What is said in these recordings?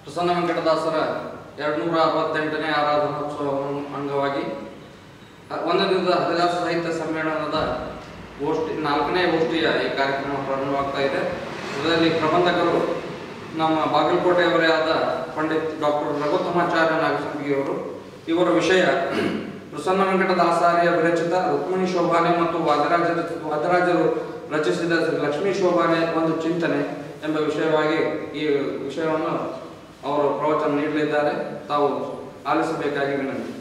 ಪ್ರಸನ್ನ ವೆಂಕಟದಾಸರ ಎರಡುನೂರ ಅರವತ್ತೆಂಟನೇ ಆರಾಧನೋತ್ಸವ ಅಂಗವಾಗಿ ಅ- ಒಂದು ದಿನದ ಹರಿದಾಸ ಸಾಹಿತ್ಯ ಸಮ್ಮೇಳನದ ಗೋಷ್ಠಿ ನಾಲ್ಕನೇ ಗೋಷ್ಠಿಯ ಈ ಕಾರ್ಯಕ್ರಮ ಪ್ರಾರಂಭವಾಗ್ತಾ ಇದೆ ಇದರಲ್ಲಿ ಪ್ರಬಂಧಕರು ನಮ್ಮ ಬಾಗಲಕೋಟೆಯವರೇ ಆದ ಪಂಡಿತ್ ಡಾಕ್ಟರ್ ರಘುತ್ತಮಾಚಾರ್ಯ ನಾಗಸಂಗಿಯವರು ಇವರ ವಿಷಯ ಪ್ರಸನ್ನ ವೆಂಕಟದಾಸಾರ್ಯ ವಿರಚಿತ ರುಕ್ಮಿಣಿ ಶೋಭಾನೆ ಮತ್ತು ವಾದರಾಜ ವಾದರಾಜರು ರಚಿಸಿದ ಶ್ರೀ ಲಕ್ಷ್ಮೀ ಶೋಭಾನೆ ಒಂದು ಚಿಂತನೆ ಎಂಬ ವಿಷಯವಾಗಿ ಈ ವಿಷಯವನ್ನು ಅವರು ಪ್ರವಚನ ನೀಡಲಿದ್ದಾರೆ ತಾವು ಆಲಿಸಬೇಕಾಗಿ ವಿನಂತಿ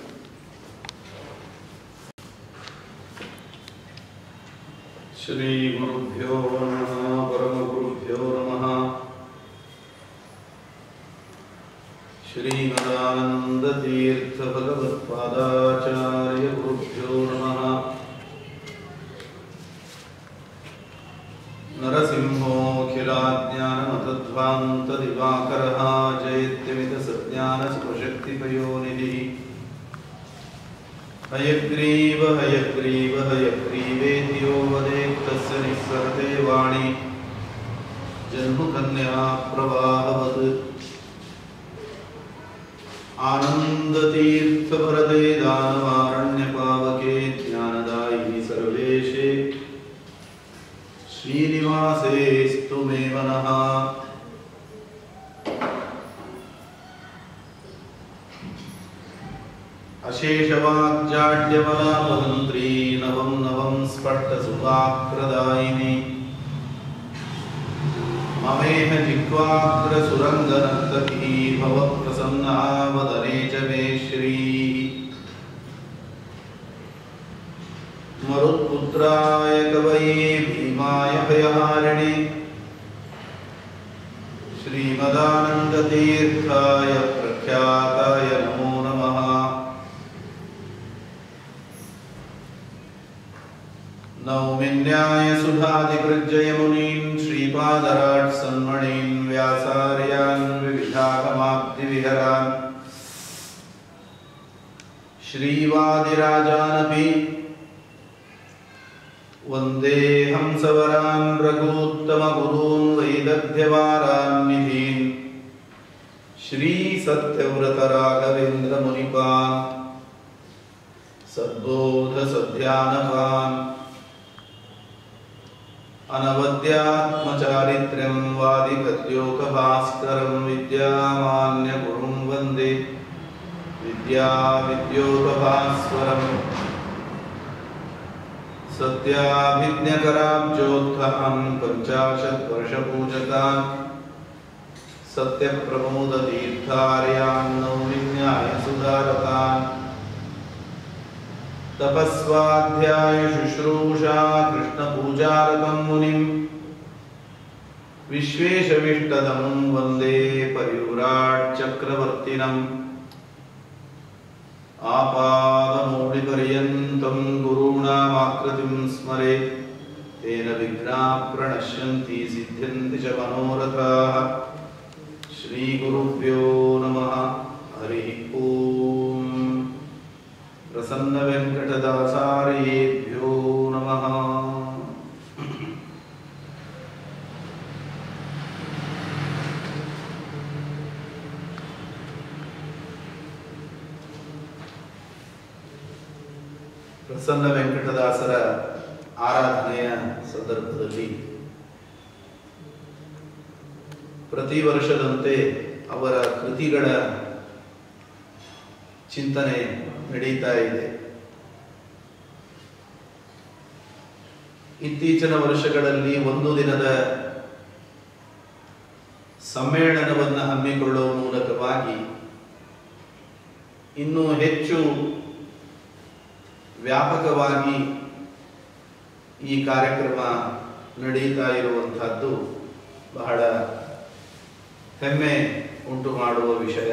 श्रीगुरुभ्यो नमः परमगुरुभ्यो नमः श्रीमदानन्दतीर्थभगवत्पादाचार्यगुरुभ्यो नमः नरसिंहोऽखिलाज्ञानमतध्वान्तदिवाकरः जयत्यमितसज्ञानस्वशक्तिपयोनिधिः हयग्रीव हयग्रीव हयग्रीवेतियो वदेत्तस्य निःसरते वाणी जन्मकन्या प्रवाहवत् आनन्दतीर्थवरदे दानवारण्यपावके ज्ञानदायिनि सर्वेशे श्रीनिवासेस्तु मे मनः अशेषवाग्जाड्यमलापहन्त्री नवं नवं स्फट्टसुखाग्रदायिनी ममेह जिह्वाग्रसुरङ्गनर्तकी भवप्रसन्ना वदने च मे श्रीः मरुत्पुत्राय कवये भीमाय भयहारिणे श्रीमदानन्दतीर्थाय प्रख्याताय नमो नमः नौमिन्याय सुधाधिकृज्ययमुनीन् श्रीपादराट् सन्मणीन् व्यासार्यान् विविधागमाब्धिविहरान् श्रीवादिराजानपि वन्दे हंसवरान् रघूत्तमगुरून् वैदग्ध्यवारान् निधीन् श्रीसत्यव्रतराघवेन्द्रमुनिपान् सद्बोधसध्यानपान् अनवद्यात्मचारित्र्यं वादिगद्योगभास्करं विद्यामान्यगुरुं वन्दे विद्याविद्योगभास्वरम् सत्याभिज्ञकराब्जोत्थान् पञ्चाशत्वर्षपूजकान् सत्यप्रमोदतीर्थार्यान् नौमिन्यायसुधारतान् तपस्वाध्याय शुश्रूषा कृष्णपूजारकं मुनिम् विश्वेशविष्टदं वन्दे परिव्राट् चक्रवर्तिनम् आपादमौलिपर्यन्तं गुरूणामाकृतिं स्मरेत् तेन विघ्नाः प्रणश्यन्ति सिद्ध्यन्ति च मनोरथाः श्रीगुरुभ्यो नमः हरिः ॐ प्रसन्नवेङ्कटदासार्येभ्यो नमः ಪ್ರಸನ್ನ ವೆಂಕಟದಾಸರ ಆರಾಧನೆಯ ಸಂದರ್ಭದಲ್ಲಿ ಪ್ರತಿ ವರ್ಷದಂತೆ ಅವರ ಕೃತಿಗಳ ಚಿಂತನೆ ನಡೀತಾ ಇದೆ ಇತ್ತೀಚಿನ ವರ್ಷಗಳಲ್ಲಿ ಒಂದು ದಿನದ ಸಮ್ಮೇಳನವನ್ನು ಹಮ್ಮಿಕೊಳ್ಳುವ ಮೂಲಕವಾಗಿ ಇನ್ನೂ ಹೆಚ್ಚು ವ್ಯಾಪಕವಾಗಿ ಈ ಕಾರ್ಯಕ್ರಮ ನಡೀತಾ ಇರುವಂತಹದ್ದು ಬಹಳ ಹೆಮ್ಮೆ ಉಂಟು ಮಾಡುವ ವಿಷಯ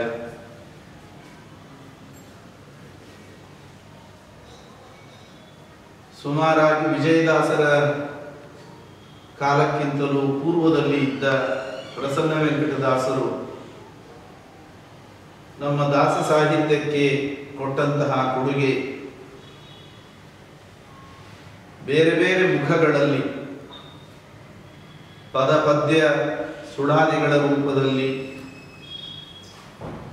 ಸುಮಾರಾಗಿ ವಿಜಯದಾಸರ ಕಾಲಕ್ಕಿಂತಲೂ ಪೂರ್ವದಲ್ಲಿ ಇದ್ದ ಪ್ರಸನ್ನ ವೆಂಕಟದಾಸರು ನಮ್ಮ ದಾಸ ಸಾಹಿತ್ಯಕ್ಕೆ ಕೊಟ್ಟಂತಹ ಕೊಡುಗೆ ಬೇರೆ ಬೇರೆ ಮುಖಗಳಲ್ಲಿ ಪದ ಪದ್ಯ ಸುಡಾದಿಗಳ ರೂಪದಲ್ಲಿ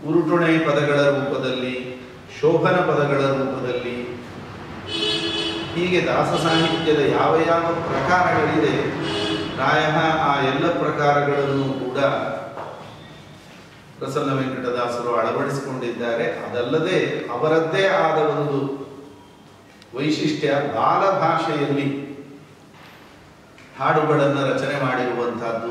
ಉರುಟುಣೆ ಪದಗಳ ರೂಪದಲ್ಲಿ ಶೋಭನ ಪದಗಳ ರೂಪದಲ್ಲಿ ಹೀಗೆ ದಾಸ ಸಾಹಿತ್ಯದ ಯಾವ ಯಾವ ಪ್ರಕಾರಗಳಿದೆ ಪ್ರಾಯ ಆ ಎಲ್ಲ ಪ್ರಕಾರಗಳನ್ನು ಕೂಡ ಪ್ರಸನ್ನ ವೆಂಕಟದಾಸರು ಅಳವಡಿಸಿಕೊಂಡಿದ್ದಾರೆ ಅದಲ್ಲದೆ ಅವರದ್ದೇ ಆದ ಒಂದು ವೈಶಿಷ್ಟ್ಯ ಬಾಲ ಭಾಷೆಯಲ್ಲಿ ಹಾಡುಗಳನ್ನು ರಚನೆ ಮಾಡಿರುವಂತಹದ್ದು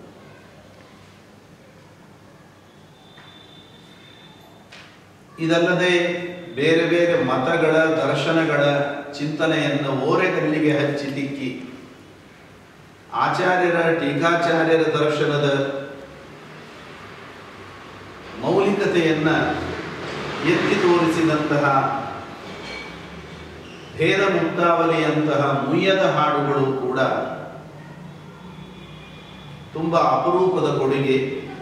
ಇದಲ್ಲದೆ ಬೇರೆ ಬೇರೆ ಮತಗಳ ದರ್ಶನಗಳ ಚಿಂತನೆಯನ್ನು ಓರೆಗಲ್ಲಿಗೆ ಹಚ್ಚಿ ತಿಕ್ಕಿ ಆಚಾರ್ಯರ ಟೀಕಾಚಾರ್ಯರ ದರ್ಶನದ ಮೌಲಿಕತೆಯನ್ನ ಎತ್ತಿ ತೋರಿಸಿದಂತಹ ಭೇದ ಮುಕ್ತಾವಲಿಯಂತಹ ಮುಯ್ಯದ ಹಾಡುಗಳು ಕೂಡ ತುಂಬ ಅಪರೂಪದ ಕೊಡುಗೆ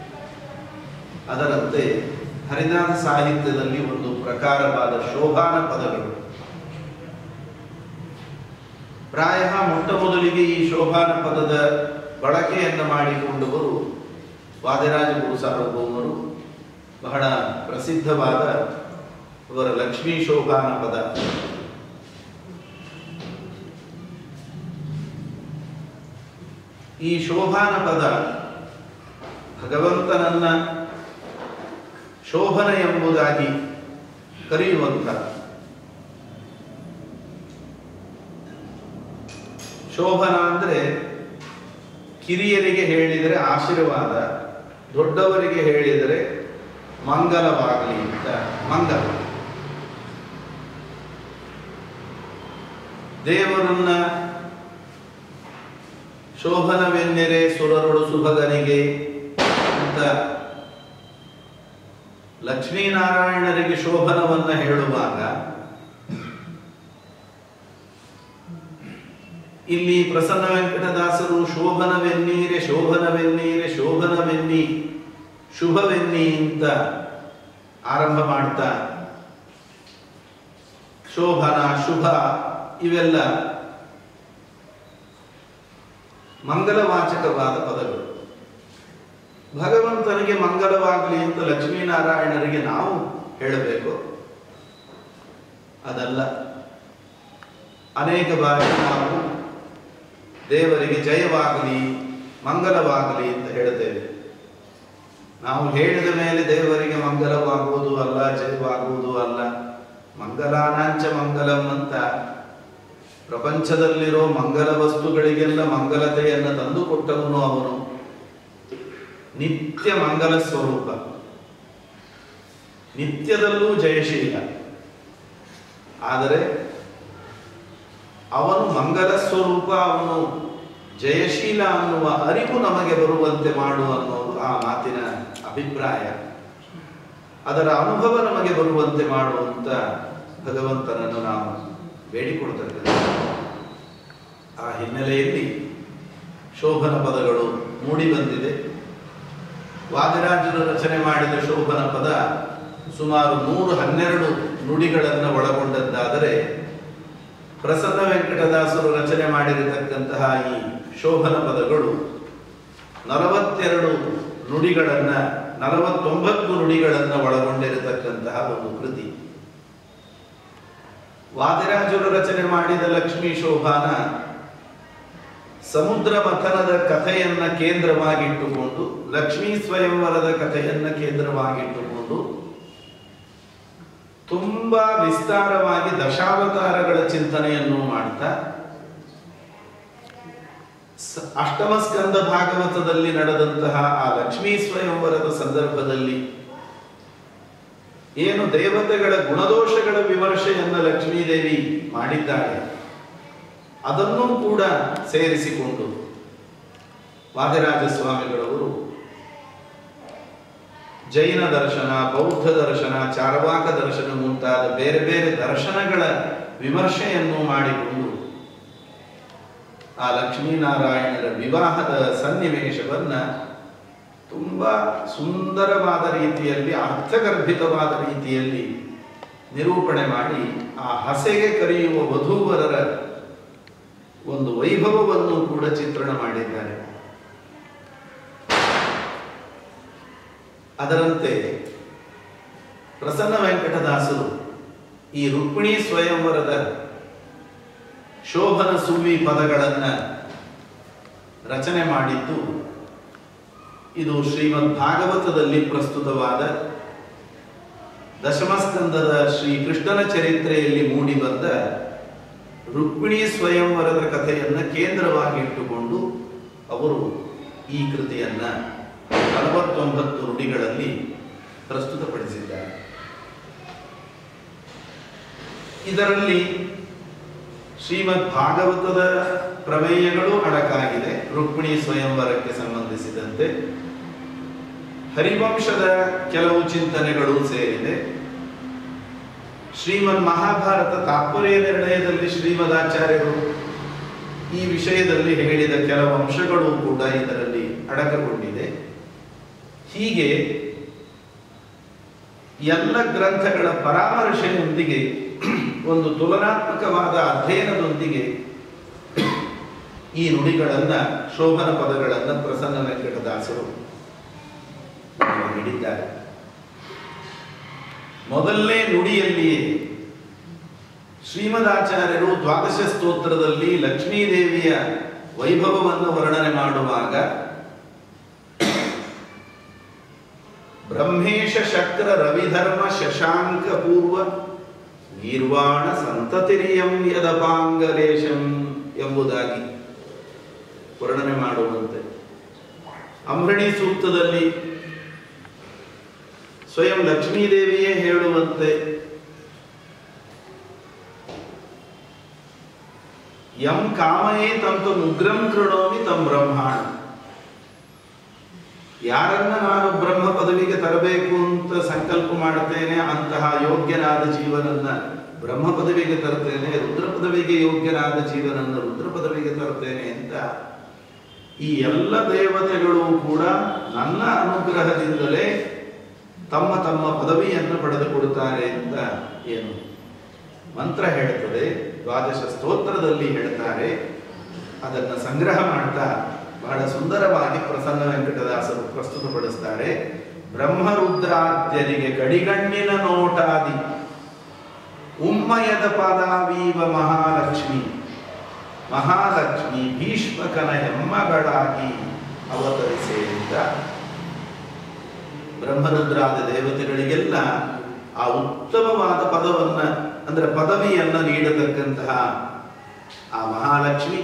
ಅದರಂತೆ ಹರಿದಾಸ ಸಾಹಿತ್ಯದಲ್ಲಿ ಒಂದು ಪ್ರಕಾರವಾದ ಶೋಭಾನ ಪದಗಳು ಪ್ರಾಯ ಮೊಟ್ಟ ಮೊದಲಿಗೆ ಈ ಶೋಭಾನ ಪದದ ಬಳಕೆಯನ್ನು ಮಾಡಿಕೊಂಡವರು ವಾದಿರಾಜ ಗುರು ಸಾರ್ವಭೌಮರು ಬಹಳ ಪ್ರಸಿದ್ಧವಾದ ಅವರ ಲಕ್ಷ್ಮೀ ಶೋಭಾನ ಪದ ಈ ಶೋಭಾನ ಪದ ಭಗವಂತನನ್ನ ಶೋಭನ ಎಂಬುದಾಗಿ ಕರೆಯುವಂತ ಶೋಭನ ಅಂದ್ರೆ ಕಿರಿಯರಿಗೆ ಹೇಳಿದರೆ ಆಶೀರ್ವಾದ ದೊಡ್ಡವರಿಗೆ ಹೇಳಿದರೆ ಮಂಗಲವಾಗಲಿ ಅಂತ ಮಂಗಲ ದೇವರನ್ನ ಶೋಭನವೆನ್ನೆರೆ ಸುರರೊಡು ಸುಭಗನಿಗೆ ಅಂತ ಲಕ್ಷ್ಮೀನಾರಾಯಣರಿಗೆ ಶೋಭನವನ್ನ ಹೇಳುವಾಗ ಇಲ್ಲಿ ಪ್ರಸನ್ನ ವೆಂಕಟದಾಸರು ಶೋಭನವೆನ್ನೀರೆ ಶೋಭನವೆನ್ನೀರೆ ಶೋಭನವೆನ್ನಿ ಶುಭವೆನ್ನಿ ಅಂತ ಆರಂಭ ಮಾಡ್ತಾ ಶೋಭನ ಶುಭ ಇವೆಲ್ಲ ಮಂಗಲವಾಚಕವಾದ ಪದಗಳು ಭಗವಂತನಿಗೆ ಮಂಗಲವಾಗಲಿ ಅಂತ ಲಕ್ಷ್ಮೀನಾರಾಯಣರಿಗೆ ನಾವು ಹೇಳಬೇಕು ಅದಲ್ಲ ಅನೇಕ ಬಾರಿ ನಾವು ದೇವರಿಗೆ ಜಯವಾಗಲಿ ಮಂಗಲವಾಗಲಿ ಅಂತ ಹೇಳ್ತೇವೆ ನಾವು ಹೇಳಿದ ಮೇಲೆ ದೇವರಿಗೆ ಮಂಗಲವಾಗುವುದು ಅಲ್ಲ ಜಯವಾಗುವುದು ಅಲ್ಲ ಮಂಗಲಾನಾಂಚ ಮಂಗಲಂ ಅಂತ ಪ್ರಪಂಚದಲ್ಲಿರೋ ಮಂಗಲ ವಸ್ತುಗಳಿಗೆಲ್ಲ ಮಂಗಲತೆಯನ್ನು ತಂದುಕೊಟ್ಟವನು ಅವನು ನಿತ್ಯ ಮಂಗಲ ಸ್ವರೂಪ ನಿತ್ಯದಲ್ಲೂ ಜಯಶೀಲ ಆದರೆ ಅವನು ಮಂಗಲ ಸ್ವರೂಪ ಅವನು ಜಯಶೀಲ ಅನ್ನುವ ಅರಿವು ನಮಗೆ ಬರುವಂತೆ ಮಾಡು ಅನ್ನೋದು ಆ ಮಾತಿನ ಅಭಿಪ್ರಾಯ ಅದರ ಅನುಭವ ನಮಗೆ ಬರುವಂತೆ ಮಾಡುವಂತ ಭಗವಂತನನ್ನು ನಾವು ಬೇಡಿಕೊಳ್ತಕ್ಕಂಥ ಆ ಹಿನ್ನೆಲೆಯಲ್ಲಿ ಶೋಭನ ಪದಗಳು ಮೂಡಿ ಬಂದಿದೆ ವಾದಿರಾಜರು ರಚನೆ ಮಾಡಿದ ಶೋಭನ ಪದ ಸುಮಾರು ನೂರು ಹನ್ನೆರಡು ನುಡಿಗಳನ್ನು ಒಳಗೊಂಡದ್ದಾದರೆ ಪ್ರಸನ್ನ ವೆಂಕಟದಾಸರು ರಚನೆ ಮಾಡಿರತಕ್ಕಂತಹ ಈ ಶೋಭನ ಪದಗಳು ನಲವತ್ತೆರಡು ನುಡಿಗಳನ್ನ ನಲವತ್ತೊಂಬತ್ತು ನುಡಿಗಳನ್ನ ಒಳಗೊಂಡಿರತಕ್ಕಂತಹ ಒಂದು ಕೃತಿ ವಾದಿರಾಜರು ರಚನೆ ಮಾಡಿದ ಲಕ್ಷ್ಮೀ ಶೋಭಾನ ಸಮುದ್ರ ಮಥನದ ಕಥೆಯನ್ನ ಕೇಂದ್ರವಾಗಿಟ್ಟುಕೊಂಡು ಲಕ್ಷ್ಮೀ ಸ್ವಯಂವರದ ಕಥೆಯನ್ನ ಕೇಂದ್ರವಾಗಿಟ್ಟುಕೊಂಡು ತುಂಬಾ ವಿಸ್ತಾರವಾಗಿ ದಶಾವತಾರಗಳ ಚಿಂತನೆಯನ್ನು ಮಾಡ್ತಾ ಸ- ಅಷ್ಟಮ ಸ್ಕಂದ ಭಾಗವತದಲ್ಲಿ ನಡೆದಂತಹ ಆ ಲಕ್ಷ್ಮೀ ಸ್ವಯಂವರದ ಸಂದರ್ಭದಲ್ಲಿ ಏನು ದೇವತೆಗಳ ಗುಣದೋಷಗಳ ವಿಮರ್ಶೆಯನ್ನು ಲಕ್ಷ್ಮೀದೇವಿ ಮಾಡಿದ್ದಾಳೆ ಅದನ್ನೂ ಕೂಡ ಸೇರಿಸಿಕೊಂಡು ವಾದಿರಾಜ ಸ್ವಾಮಿಗಳವರು ಜೈನ ದರ್ಶನ ಬೌದ್ಧ ದರ್ಶನ ಚಾರ್ವಾಕ ದರ್ಶನ ಮುಂತಾದ ಬೇರೆ ಬೇರೆ ದರ್ಶನಗಳ ವಿಮರ್ಶೆಯನ್ನು ಮಾಡಿಕೊಂಡು ಆ ಲಕ್ಷ್ಮೀನಾರಾಯಣರ ವಿವಾಹದ ಸನ್ನಿವೇಶವನ್ನ ತುಂಬಾ ಸುಂದರವಾದ ರೀತಿಯಲ್ಲಿ ಅರ್ಥಗರ್ಭಿತವಾದ ರೀತಿಯಲ್ಲಿ ನಿರೂಪಣೆ ಮಾಡಿ ಆ ಹಸೆಗೆ ಕರೆಯುವ ವಧೂವರರ ಒಂದು ವೈಭವವನ್ನು ಕೂಡ ಚಿತ್ರಣ ಮಾಡಿದ್ದಾರೆ ಅದರಂತೆ ಪ್ರಸನ್ನ ವೆಂಕಟದಾಸರು ಈ ರುಕ್ಮಿಣಿ ಸ್ವಯಂವರದ ಶೋಭನ ಸುವಿ ಪದಗಳನ್ನ ರಚನೆ ಮಾಡಿದ್ದು ಇದು ಶ್ರೀಮದ್ ಭಾಗವತದಲ್ಲಿ ಪ್ರಸ್ತುತವಾದ ದಶಮಸ್ಕಂದದ ಶ್ರೀ ಕೃಷ್ಣನ ಚರಿತ್ರೆಯಲ್ಲಿ ಮೂಡಿಬಂದ ರುಕ್ಮಿಣಿ ಸ್ವಯಂವರದ ಕಥೆಯನ್ನ ಕೇಂದ್ರವಾಗಿಟ್ಟುಕೊಂಡು ಅವರು ಈ ಕೃತಿಯನ್ನ ನಲವತ್ತೊಂಬತ್ತು ನುಡಿಗಳಲ್ಲಿ ಪ್ರಸ್ತುತಪಡಿಸಿದ್ದಾರೆ ಇದರಲ್ಲಿ ಶ್ರೀಮದ್ ಭಾಗವತದ ಪ್ರಮೇಯಗಳು ಅಡಕಾಗಿದೆ ರುಕ್ಮಿಣಿ ಸ್ವಯಂವರಕ್ಕೆ ಸಂಬಂಧಿಸಿದಂತೆ ಹರಿವಂಶದ ಕೆಲವು ಚಿಂತನೆಗಳು ಸೇರಿದೆ ಶ್ರೀಮದ್ ಮಹಾಭಾರತ ತಾತ್ಪರ್ಯ ನಿರ್ಣಯದಲ್ಲಿ ಶ್ರೀಮದಾಚಾರ್ಯರು ಈ ವಿಷಯದಲ್ಲಿ ಹೇಳಿದ ಕೆಲವು ಅಂಶಗಳು ಕೂಡ ಇದರಲ್ಲಿ ಅಡಕಗೊಂಡಿದೆ ಹೀಗೆ ಎಲ್ಲ ಗ್ರಂಥಗಳ ಪರಾಮರ್ಶೆಯೊಂದಿಗೆ ಒಂದು ತುಲನಾತ್ಮಕವಾದ ಅಧ್ಯಯನದೊಂದಿಗೆ ಈ ನುಡಿಗಳನ್ನ ಶೋಭನ ಪದಗಳನ್ನ ಪ್ರಸನ್ನ ವೆಂಕಟದಾಸರು ನಮಗೆ ನೀಡಿದ್ದಾರೆ ಮೊದಲನೇ ನುಡಿಯಲ್ಲಿಯೇ ಶ್ರೀಮದಾಚಾರ್ಯರು ದ್ವಾದಶ ಸ್ತೋತ್ರದಲ್ಲಿ ಲಕ್ಷ್ಮೀದೇವಿಯ ವೈಭವವನ್ನು ವರ್ಣನೆ ಮಾಡುವಾಗ ಬ್ರಹ್ಮೇಶ ಶಕ್ರ ರವಿಧರ್ಮ ಶಶಾಂಕ ಪೂರ್ವ ಗೀರ್ವಾಣ ಸಂತತಿರಿಯಂ ಯದಪಾಂಗಲೇಶಂ ಎಂಬುದಾಗಿ ವರ್ಣನೆ ಮಾಡುವಂತೆ ಅಂಬರಣಿ ಸೂಕ್ತದಲ್ಲಿ ಸ್ವಯಂ ಲಕ್ಷ್ಮೀದೇವಿಯೇ ಹೇಳುವಂತೆ ಯಂ ಕಾಮಯೇ ತಂತು ಮುಗ್ರಂ ಕೃಣೋಮಿ ತಂ ಬ್ರಹ್ಮಾಣ ಯಾರನ್ನ ನಾನು ಬ್ರಹ್ಮ ಪದವಿಗೆ ತರಬೇಕು ಅಂತ ಸಂಕಲ್ಪ ಮಾಡುತ್ತೇನೆ ಅಂತಹ ಯೋಗ್ಯನಾದ ಜೀವನನ್ನ ಬ್ರಹ್ಮ ಪದವಿಗೆ ತರ್ತೇನೆ ರುದ್ರ ಪದವಿಗೆ ಯೋಗ್ಯನಾದ ಜೀವನನ್ನ ರುದ್ರ ಪದವಿಗೆ ತರ್ತೇನೆ ಅಂತ ಈ ಎಲ್ಲ ದೇವತೆಗಳು ಕೂಡ ನನ್ನ ಅನುಗ್ರಹದಿಂದಲೇ ತಮ್ಮ ತಮ್ಮ ಪದವಿಯನ್ನು ಪಡೆದುಕೊಡುತ್ತಾರೆ ಅಂತ ಏನು ಮಂತ್ರ ಹೇಳ್ತದೆ ದ್ವಾದಶ ಸ್ತೋತ್ರದಲ್ಲಿ ಹೇಳ್ತಾರೆ ಅದನ್ನು ಸಂಗ್ರಹ ಮಾಡ್ತಾ ಬಹಳ ಸುಂದರವಾಗಿ ಪ್ರಸನ್ನ ವೆಂಕಟದಾಸರು ಪ್ರಸ್ತುತಪಡಿಸ್ತಾರೆ ಬ್ರಹ್ಮರುದ್ರಾದ್ಯರಿಗೆ ಕಡಿಗಣ್ಣಿನ ನೋಟಾದಿ ಉಮ್ಮಯದ ಪದಾವೀವ ಮಹಾಲಕ್ಷ್ಮಿ ಮಹಾಲಕ್ಷ್ಮಿ ಭೀಷ್ಮಕನ ಹೆಮ್ಮಗಳಾಗಿ ಅವತರಿಸೆ ಅಂತ ಬ್ರಹ್ಮರುದ್ರಾದ ದೇವತೆಗಳಿಗೆಲ್ಲ ಆ ಉತ್ತಮವಾದ ಪದವನ್ನ ಅಂದ್ರೆ ಪದವಿಯನ್ನ ನೀಡತಕ್ಕಂತಹ ಆ ಮಹಾಲಕ್ಷ್ಮಿ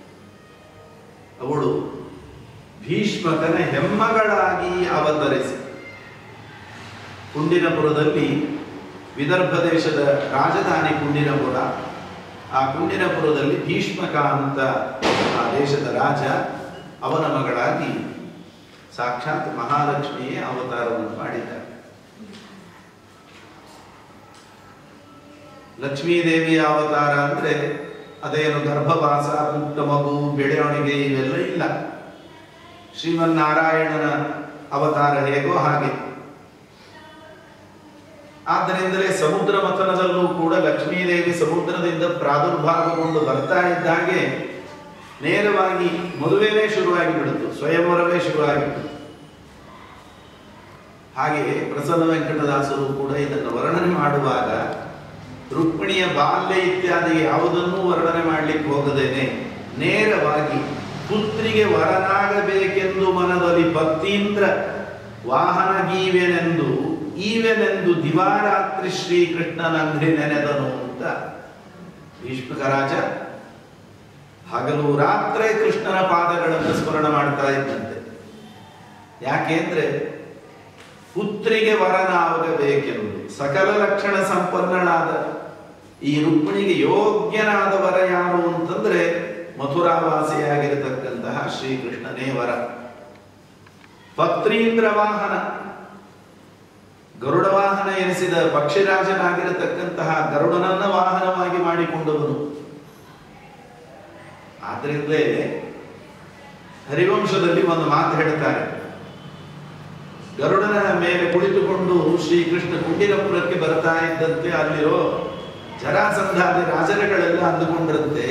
ಅವಳು ಭೀಷ್ಮಕನ ಹೆಮ್ಮಗಳಾಗಿ ಅವತರಿಸಿ ಕುಂಡಿನಪುರದಲ್ಲಿ ವಿದರ್ಭ ದೇಶದ ರಾಜಧಾನಿ ಕುಂಡಿನಪುರ ಆ ಕುಂಡಿನಪುರದಲ್ಲಿ ಭೀಷ್ಮಕ ಅಂತ ಆ ದೇಶದ ರಾಜ ಅವನ ಮಗಳಾಗಿ ಸಾಕ್ಷಾತ್ ಮಹಾಲಕ್ಷ್ಮಿಯೇ ಅವತಾರವನ್ನು ಮಾಡಿದ್ದಾರೆ ಲಕ್ಷ್ಮೀದೇವಿಯ ಅವತಾರ ಅಂದ್ರೆ ಅದೇನು ಗರ್ಭವಾಸ ಪುಟ್ಟ ಮಗು ಬೆಳವಣಿಗೆ ಇವೆಲ್ಲ ಇಲ್ಲ ಶ್ರೀಮನ್ನಾರಾಯಣನ ಅವತಾರ ಹೇಗೋ ಹಾಗೆ ಆದ್ದರಿಂದಲೇ ಸಮುದ್ರ ಮಥನದಲ್ಲೂ ಕೂಡ ಲಕ್ಷ್ಮೀದೇವಿ ಸಮುದ್ರದಿಂದ ಪ್ರಾದುರ್ಭಾವಗೊಂಡು ಬರ್ತಾ ಇದ್ದಾಗೆ ನೇರವಾಗಿ ಮದುವೆನೇ ಶುರುವಾಗಿ ಬಿಡುತ್ತು ಸ್ವಯಂವರವೇ ಶುರುವಾಗಿಬಿಡ್ತು ಹಾಗೆಯೇ ಪ್ರಸನ್ನ ವೆಂಕಟದಾಸರು ಕೂಡ ಇದನ್ನು ವರ್ಣನೆ ಮಾಡುವಾಗ ರುಕ್ಮಿಣಿಯ ಬಾಲ್ಯ ಇತ್ಯಾದಿ ಯಾವುದನ್ನೂ ವರ್ಣನೆ ಮಾಡಲಿಕ್ಕೆ ಹೋಗದೇನೆ ನೇರವಾಗಿ ಪುತ್ರಿಗೆ ವರನಾಗಬೇಕೆಂದು ಮನದಲ್ಲಿ ಭಕ್ತೀಂದ್ರ ವಾಹನಗೀವೆನೆಂದು ಈವೆನೆಂದು ದಿವಾರಾತ್ರಿ ಶ್ರೀಕೃಷ್ಣನಂಗ್ರಿ ನೆನೆದನು ಅಂತ ಭೀಷ್ಮಕ ರಾಜ ಹಗಲು ರಾತ್ರಿ ಕೃಷ್ಣನ ಪಾದಗಳನ್ನು ಸ್ಮರಣ ಮಾಡ್ತಾ ಇದ್ದಂತೆ ಯಾಕೆಂದ್ರೆ ಪುತ್ರಿಗೆ ವರನಾಗಬೇಕೆಂದು ಸಕಲ ಲಕ್ಷಣ ಸಂಪನ್ನಳಾದ ಈ ರುಕ್ಮಿಣಿಗೆ ಯೋಗ್ಯನಾದ ವರ ಯಾರು ಅಂತಂದ್ರೆ ಮಥುರಾವಾಸಿಯಾಗಿರತಕ್ಕಂತಹ ಶ್ರೀಕೃಷ್ಣನೇ ವರ ಪತ್ರೀಂದ್ರ ವಾಹನ ಗರುಡ ವಾಹನ ಎನಿಸಿದ ಪಕ್ಷಿರಾಜನಾಗಿರತಕ್ಕಂತಹ ಗರುಡನನ್ನ ವಾಹನವಾಗಿ ಮಾಡಿಕೊಂಡವನು ಆದ್ರಿಂದಲೇ ಹರಿವಂಶದಲ್ಲಿ ಒಂದು ಮಾತು ಹೇಳ್ತಾರೆ ಗರುಡನ ಮೇಲೆ ಕುಳಿತುಕೊಂಡು ಶ್ರೀಕೃಷ್ಣ ಕುಂಡಿರಪುರಕ್ಕೆ ಬರ್ತಾ ಇದ್ದಂತೆ ಅಲ್ಲಿರೋ ಜರಾಸಂಧಾದಿ ರಾಜರುಗಳೆಲ್ಲ ಅಂದುಕೊಂಡ್ರಂತೆ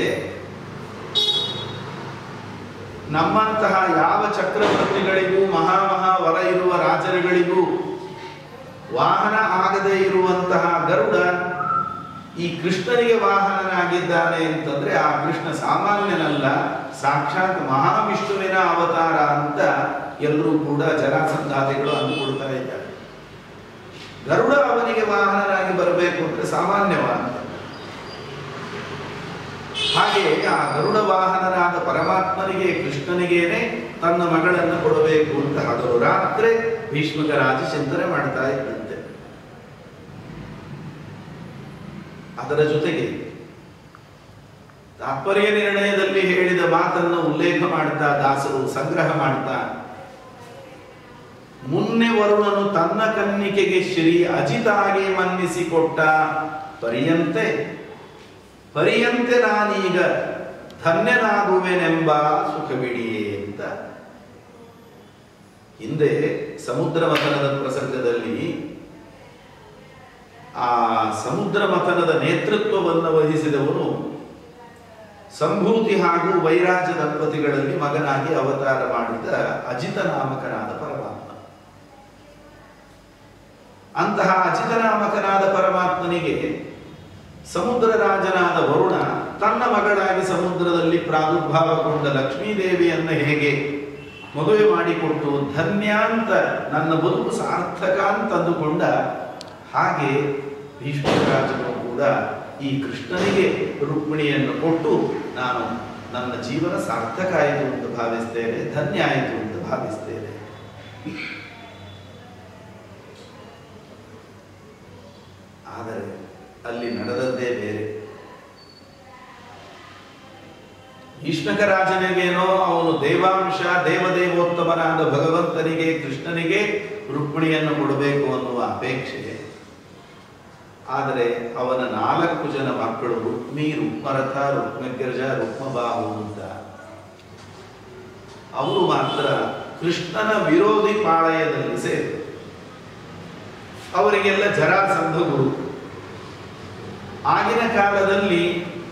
ನಮ್ಮಂತಹ ಯಾವ ಚಕ್ರವರ್ತಿಗಳಿಗೂ ಮಹಾ ಮಹಾ ವರ ಇರುವ ರಾಜರುಗಳಿಗೂ ವಾಹನ ಆಗದೆ ಮಾಡದೇ ಇರುವಂತಹ ಗರುಡ ಈ ಕೃಷ್ಣನಿಗೆ ವಾಹನನಾಗಿದ್ದಾನೆ ಅಂತಂದ್ರೆ ಆ ಕೃಷ್ಣ ಸಾಮಾನ್ಯನಲ್ಲ ಸಾಕ್ಷಾತ್ ಮಹಾವಿಷ್ಣುವಿನ ಅವತಾರ ಅಂತ ಎಲ್ಲರೂ ಕೂಡ ಜರಾಸಂಧಾದಿಗಳು ಅಂದುಕೊಳ್ತಾ ಇದ್ದಾರೆ ಗರುಡ ಅವನಿಗೆ ವಾಹನನಾಗಿ ಬರಬೇಕು ಅಂದ್ರೆ ಸಾಮಾನ್ಯವಾದ ಹಾಗೆ ಆ ಗರುಡ ವಾಹನನಾದ ಪರಮಾತ್ಮನಿಗೆ ಕೃಷ್ಣನಿಗೇನೆ ತನ್ನ ಮಗಳನ್ನು ಕೊಡಬೇಕು ಅಂತ ಹಗಲು ರಾತ್ರಿ ಭೀಷ್ಮಕ ರಾಜ ಚಿಂತನೆ ಮಾಡ್ತಾ ಇದ್ದಂತೆ ಅದರ ಜೊತೆಗೆ ತಾತ್ಪರ್ಯ ನಿರ್ಣಯದಲ್ಲಿ ಹೇಳಿದ ಮಾತನ್ನು ಉಲ್ಲೇಖ ಮಾಡ್ತಾ ದಾಸರು ಸಂಗ್ರಹ ಮಾಡ್ತಾ ಮುನ್ನೆ ವರುಣನು ತನ್ನ ಕನ್ನಿಕೆಗೆ ಶ್ರೀ ಅಜಿತಾಗಿ ಮನ್ನಿಸಿಕೊಟ್ಟ ಪರ್ಯಂತೆ ಪರ್ಯಂತೆ ನಾನೀಗ ಧನ್ಯನಾಗುವೆನೆಂಬ ಸುಖವಿಡಿಯೇ ಅಂತ ಹಿಂದೆ ಸಮುದ್ರ ಮಥನದ ಪ್ರಸಂಗದಲ್ಲಿ ಆ ಸಮುದ್ರ ಮಥನದ ನೇತೃತ್ವವನ್ನು ವಹಿಸಿದವನು ಸಂಭೂತಿ ಹಾಗೂ ವೈರಾಜ ದಂಪತಿಗಳಲ್ಲಿ ಮಗನಾಗಿ ಅವತಾರ ಮಾಡಿದ ಅಜಿತ ನಾಮಕನಾದ ಪರಮಾತ್ಮ ಅಂತಹ ಅಜಿತ ನಾಮಕನಾದ ಪರಮಾತ್ಮನಿಗೆ ಸಮುದ್ರ ರಾಜನಾದ ವರುಣ ತನ್ನ ಮಗಳಾಗಿ ಸಮುದ್ರದಲ್ಲಿ ಪ್ರಾದುರ್ಭಾವಗೊಂಡ ಲಕ್ಷ್ಮೀದೇವಿಯನ್ನ ಹೇಗೆ ಮದುವೆ ಮಾಡಿಕೊಟ್ಟು ಧನ್ಯ ಅಂತ ನನ್ನ ಬದುಕು ಸಾರ್ಥಕ ಅಂತ ಅಂದುಕೊಂಡ ಹಾಗೆ ಭೀಷ್ಮರಾಜನು ಕೂಡ ಈ ಕೃಷ್ಣನಿಗೆ ರುಕ್ಮಿಣಿಯನ್ನು ಕೊಟ್ಟು ನಾನು ನನ್ನ ಜೀವನ ಸಾರ್ಥಕ ಆಯಿತು ಅಂತ ಭಾವಿಸ್ತೇನೆ ಧನ್ಯ ಆಯಿತು ಅಂತ ಭಾವಿಸ್ತೇನೆ ಆದರೆ ಅಲ್ಲಿ ನಡೆದದ್ದೇ ಬೇರೆ ಭೀಷ್ಮಕ ರಾಜನಿಗೇನೋ ಅವನು ದೇವಾಂಶ ದೇವದೇವೋತ್ತಮನಾದ ಭಗವಂತನಿಗೆ ಕೃಷ್ಣನಿಗೆ ರುಕ್ಮಿಣಿಯನ್ನು ಕೊಡಬೇಕು ಅನ್ನುವ ಅಪೇಕ್ಷೆ ಆದರೆ ಅವನ ನಾಲ್ಕು ಜನ ಮಕ್ಕಳು ರುಕ್ಮಿ ರುಕ್ಮರಥ ರುಕ್ಮಗ್ರಜ ರುಕ್ಮಬಾಹು ಅಂತ ಅವರು ಮಾತ್ರ ಕೃಷ್ಣನ ವಿರೋಧಿ ಪಾಳಯದಲ್ಲಿ ಸೇರಿದರು ಅವರಿಗೆಲ್ಲ ಜರಾಸಂಧ ಗುರು ಆಗಿನ ಕಾಲದಲ್ಲಿ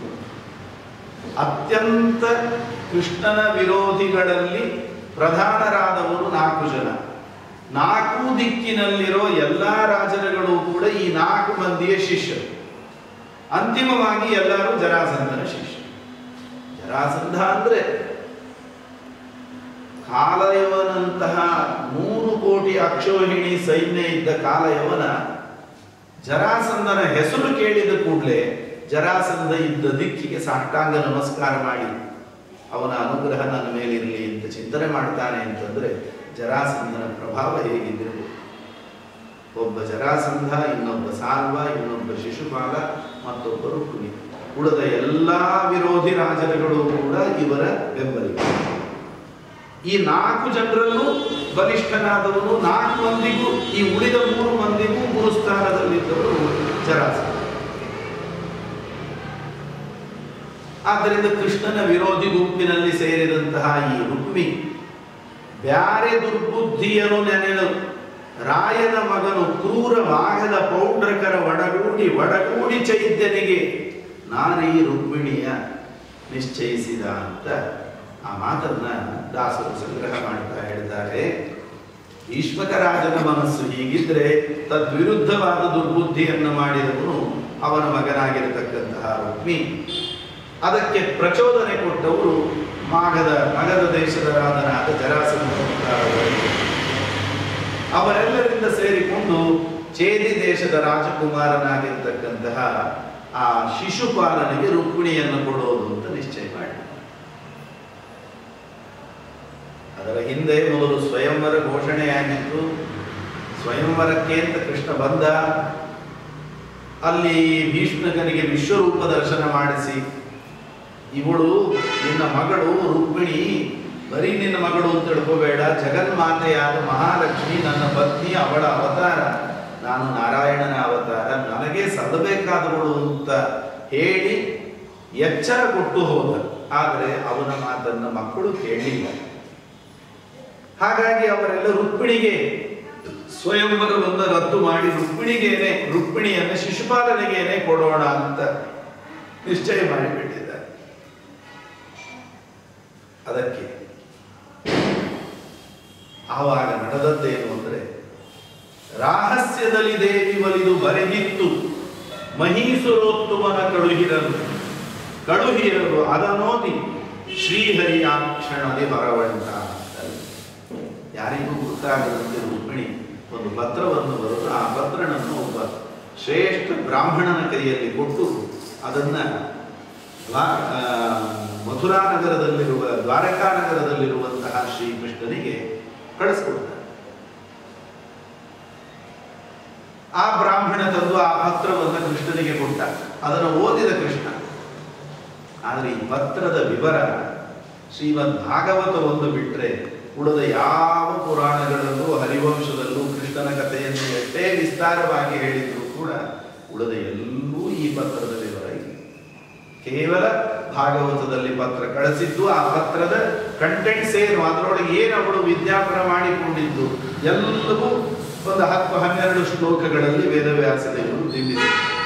ಅತ್ಯಂತ ಕೃಷ್ಣನ ವಿರೋಧಿಗಳಲ್ಲಿ ಪ್ರಧಾನರಾದವರು ನಾಲ್ಕು ಜನ ನಾಲ್ಕು ದಿಕ್ಕಿನಲ್ಲಿರೋ ಎಲ್ಲಾ ರಾಜರುಗಳು ಕೂಡ ಈ ನಾಲ್ಕು ಮಂದಿಯ ಶಿಷ್ಯರು ಅಂತಿಮವಾಗಿ ಎಲ್ಲರೂ ಜರಾಸಂಧನ ಶಿಷ್ಯರು ಜರಾಸಂಧ ಅಂದ್ರೆ ಕಾಲಯವನಂತಹ ನೂರು ಕೋಟಿ ಅಕ್ಷೋಹಿಣಿ ಸೈನ್ಯ ಇದ್ದ ಕಾಲಯವನ ಜರಾಸಂಧನ ಹೆಸರು ಕೇಳಿದ ಕೂಡಲೇ ಜರಾಸಂಧ ಇದ್ದ ದಿಕ್ಕಿಗೆ ಸಾಷ್ಟಾಂಗ ನಮಸ್ಕಾರ ಮಾಡಿ ಅವನ ಅನುಗ್ರಹ ನನ್ನ ಮೇಲಿರಲಿ ಅಂತ ಚಿಂತನೆ ಮಾಡ್ತಾನೆ ಅಂತಂದ್ರೆ ಜರಾಸಂಧನ ಪ್ರಭಾವ ಹೇಗಿದ್ದಿರಬಹುದು ಒಬ್ಬ ಜರಾಸಂಧ ಇನ್ನೊಬ್ಬ ಸಾಲ್ವ ಇನ್ನೊಬ್ಬ ಶಿಶುಪಾಲ ಮತ್ತೊಬ್ಬ ರುಕ್ಮಿಣಿ ಉಳಿದ ಎಲ್ಲಾ ವಿರೋಧಿ ರಾಜರುಗಳು ಕೂಡ ಇವರ ಬೆಂಬಲಿಗ ಈ ನಾಲ್ಕು ಜನರಲ್ಲೂ ಬಲಿಷ್ಠನಾದವನು ನಾಲ್ಕು ಮಂದಿಗೂ ಈ ಉಳಿದ ಮೂರು ಮಂದಿಗೂ ಗುರು ಸ್ಥಾನದಲ್ಲಿದ್ದವರು ಜರಾಸಂಧ ಆದ್ದರಿಂದ ಕೃಷ್ಣನ ವಿರೋಧಿ ಗುಂಪಿನಲ್ಲಿ ಸೇರಿದಂತಹ ಈ ರುಕ್ಮಿ ಬ್ಯಾರೆ ದುರ್ಬುದ್ಧಿಯನು ನೆನೆದು ರಾಯನ ಮಗನು ಕ್ರೂರ ವಾಗದ ಪೌಂಡ್ರಕರ ಒಡಗೂಡಿ ಒಡಗೂಡಿ ಚೈತ್ಯನಿಗೆ ನಾರೀ ರುಕ್ಮಿಣಿಯ ನಿಶ್ಚಯಿಸಿದ ಅಂತ ಆ ಮಾತನ್ನ ದಾಸರು ಸಂಗ್ರಹ ಮಾಡ್ತಾ ಹೇಳ್ತಾರೆ ಭೀಷ್ಮಕ ರಾಜನ ಮನಸ್ಸು ಹೀಗಿದ್ರೆ ತದ್ವಿರುದ್ಧವಾದ ದುರ್ಬುದ್ಧಿಯನ್ನು ಮಾಡಿದವನು ಅವನ ಮಗನಾಗಿರತಕ್ಕಂತಹ ರುಕ್ಮಿ ಅದಕ್ಕೆ ಪ್ರಚೋದನೆ ಕೊಟ್ಟವರು ಮಾಗದ ಮಗದ ದೇಶದ ರಾಜನಾದ ಜರಾಸಂಧ ಮುಂತಾದವರು. ಅವರೆಲ್ಲರಿಂದ ಸೇರಿಕೊಂಡು ಚೇದಿ ದೇಶದ ರಾಜಕುಮಾರನಾಗಿರ್ತಕ್ಕಂತಹ ಆ ಶಿಶುಪಾಲನಿಗೆ ರುಕ್ಮಿಣಿಯನ್ನು ಕೊಡೋದು ಅಂತ ನಿಶ್ಚಯ ಮಾಡಿ ಅದರ ಹಿಂದೆ ಮೊದಲು ಸ್ವಯಂವರ ಘೋಷಣೆಯಾಗಿತ್ತು ಸ್ವಯಂವರಕ್ಕೆ ಅಂತ ಕೃಷ್ಣ ಬಂದ ಅಲ್ಲಿ ಭೀಷ್ಮಕನಿಗೆ ವಿಶ್ವರೂಪ ದರ್ಶನ ಮಾಡಿಸಿ ಇವಳು ನಿನ್ನ ಮಗಳು ರುಕ್ಮಿಣಿ ಬರೀ ನಿನ್ನ ಮಗಳು ಅಂತ ತಿಳ್ಕೋಬೇಡ ಜಗನ್ಮಾತೆಯಾದ ಮಹಾಲಕ್ಷ್ಮಿ ನನ್ನ ಪತ್ನಿ ಅವಳ ಅವತಾರ ನಾನು ನಾರಾಯಣನ ಅವತಾರ ನನಗೆ ಸಲ್ಲಬೇಕಾದವಳು ಅಂತ ಹೇಳಿ ಎಚ್ಚರ ಕೊಟ್ಟು ಹೋದ ಆದರೆ ಅವನ ಮಾತನ್ನ ಮಕ್ಕಳು ಕೇಳಲಿಲ್ಲ ಹಾಗಾಗಿ ಅವರೆಲ್ಲ ರುಕ್ಮಿಣಿಗೆ ಸ್ವಯಂವರವನ್ನು ರದ್ದು ಮಾಡಿ ರುಕ್ಮಿಣಿಗೇನೆ ರುಕ್ಮಿಣಿಯನ್ನು ಶಿಶುಪಾಲನಿಗೇನೆ ಕೊಡೋಣ ಅಂತ ನಿಶ್ಚಯ ಮಾಡಿಬಿಟ್ಟಿದ್ದಾರೆ ಅದಕ್ಕೆ ಆವಾಗ ನಡೆದದ್ದೇನು ಅಂದ್ರೆ ರಾಹಸ್ಯದಲ್ಲಿ ದೇವಿ ಒಲಿದು ಬರೆದಿತ್ತು ಮಹೀಸುರೋತ್ತುವನ ಕಳುಹಿರಲು ಕಳುಹಿರಲು ಅದನೋದಿ ಶ್ರೀಹರಿಯ ಕ್ಷಣದೆ ಬರವಂತ ಯಾರಿಗೂ ಗೊತ್ತಾಗದಂತೆ ರುಕ್ಮಿಣಿ ಒಂದು ಪತ್ರವನ್ನು ಬರೆದು ಆ ಪತ್ರನನ್ನು ಒಬ್ಬ ಶ್ರೇಷ್ಠ ಬ್ರಾಹ್ಮಣನ ಕೈಯಲ್ಲಿ ಕೊಟ್ಟು ಅದನ್ನ ದ್ವಾ ಆ, ಮಥುರಾ ನಗರದಲ್ಲಿರುವ ದ್ವಾರಕಾ ನಗರದಲ್ಲಿರುವಂತಹ ಶ್ರೀಕೃಷ್ಣನಿಗೆ ಕಳಿಸ್ಕೊಡ್ತಾರೆ ಆ ಬ್ರಾಹ್ಮಣ ತಂದು ಆ ಪತ್ರವನ್ನು ಕೃಷ್ಣನಿಗೆ ಕೊಟ್ಟ ಅದನ್ನು ಓದಿದ ಕೃಷ್ಣ ಆದರೆ ಈ ಪತ್ರದ ವಿವರ ಶ್ರೀಮದ್ ಭಾಗವತ ಒಂದು ಬಿಟ್ಟರೆ ಉಳಿದ ಯಾವ ಪುರಾಣಗಳಲ್ಲೂ ಹರಿವಂಶದಲ್ಲೂ ಕೃಷ್ಣನ ಕಥೆಯನ್ನು ಎಷ್ಟೇ ವಿಸ್ತಾರವಾಗಿ ಹೇಳಿದ್ರು ಕೂಡ ಉಳಿದ ಎಲ್ಲೂ ಈ ಪತ್ರದ ವಿವರ ಇಲ್ಲ ಕೇವಲ ಭಾಗವತದಲ್ಲಿ ಪತ್ರ ಕಳಿಸಿದ್ದು ಆ ಪತ್ರದ ಕಂಟೆಂಟ್ಸ್ ಏನು ಅದರೊಳಗೆ ಏನು ಅವಳು ವಿಜ್ಞಾಪನ ಮಾಡಿಕೊಂಡಿದ್ದು ಎಲ್ಲವೂ ಒಂದು ಹತ್ತು ಹನ್ನೆರಡು ಶ್ಲೋಕಗಳಲ್ಲಿ ವೇದವ್ಯಾಸ ದೇವರು ತಿಳಿಸಿದ್ದಾರೆ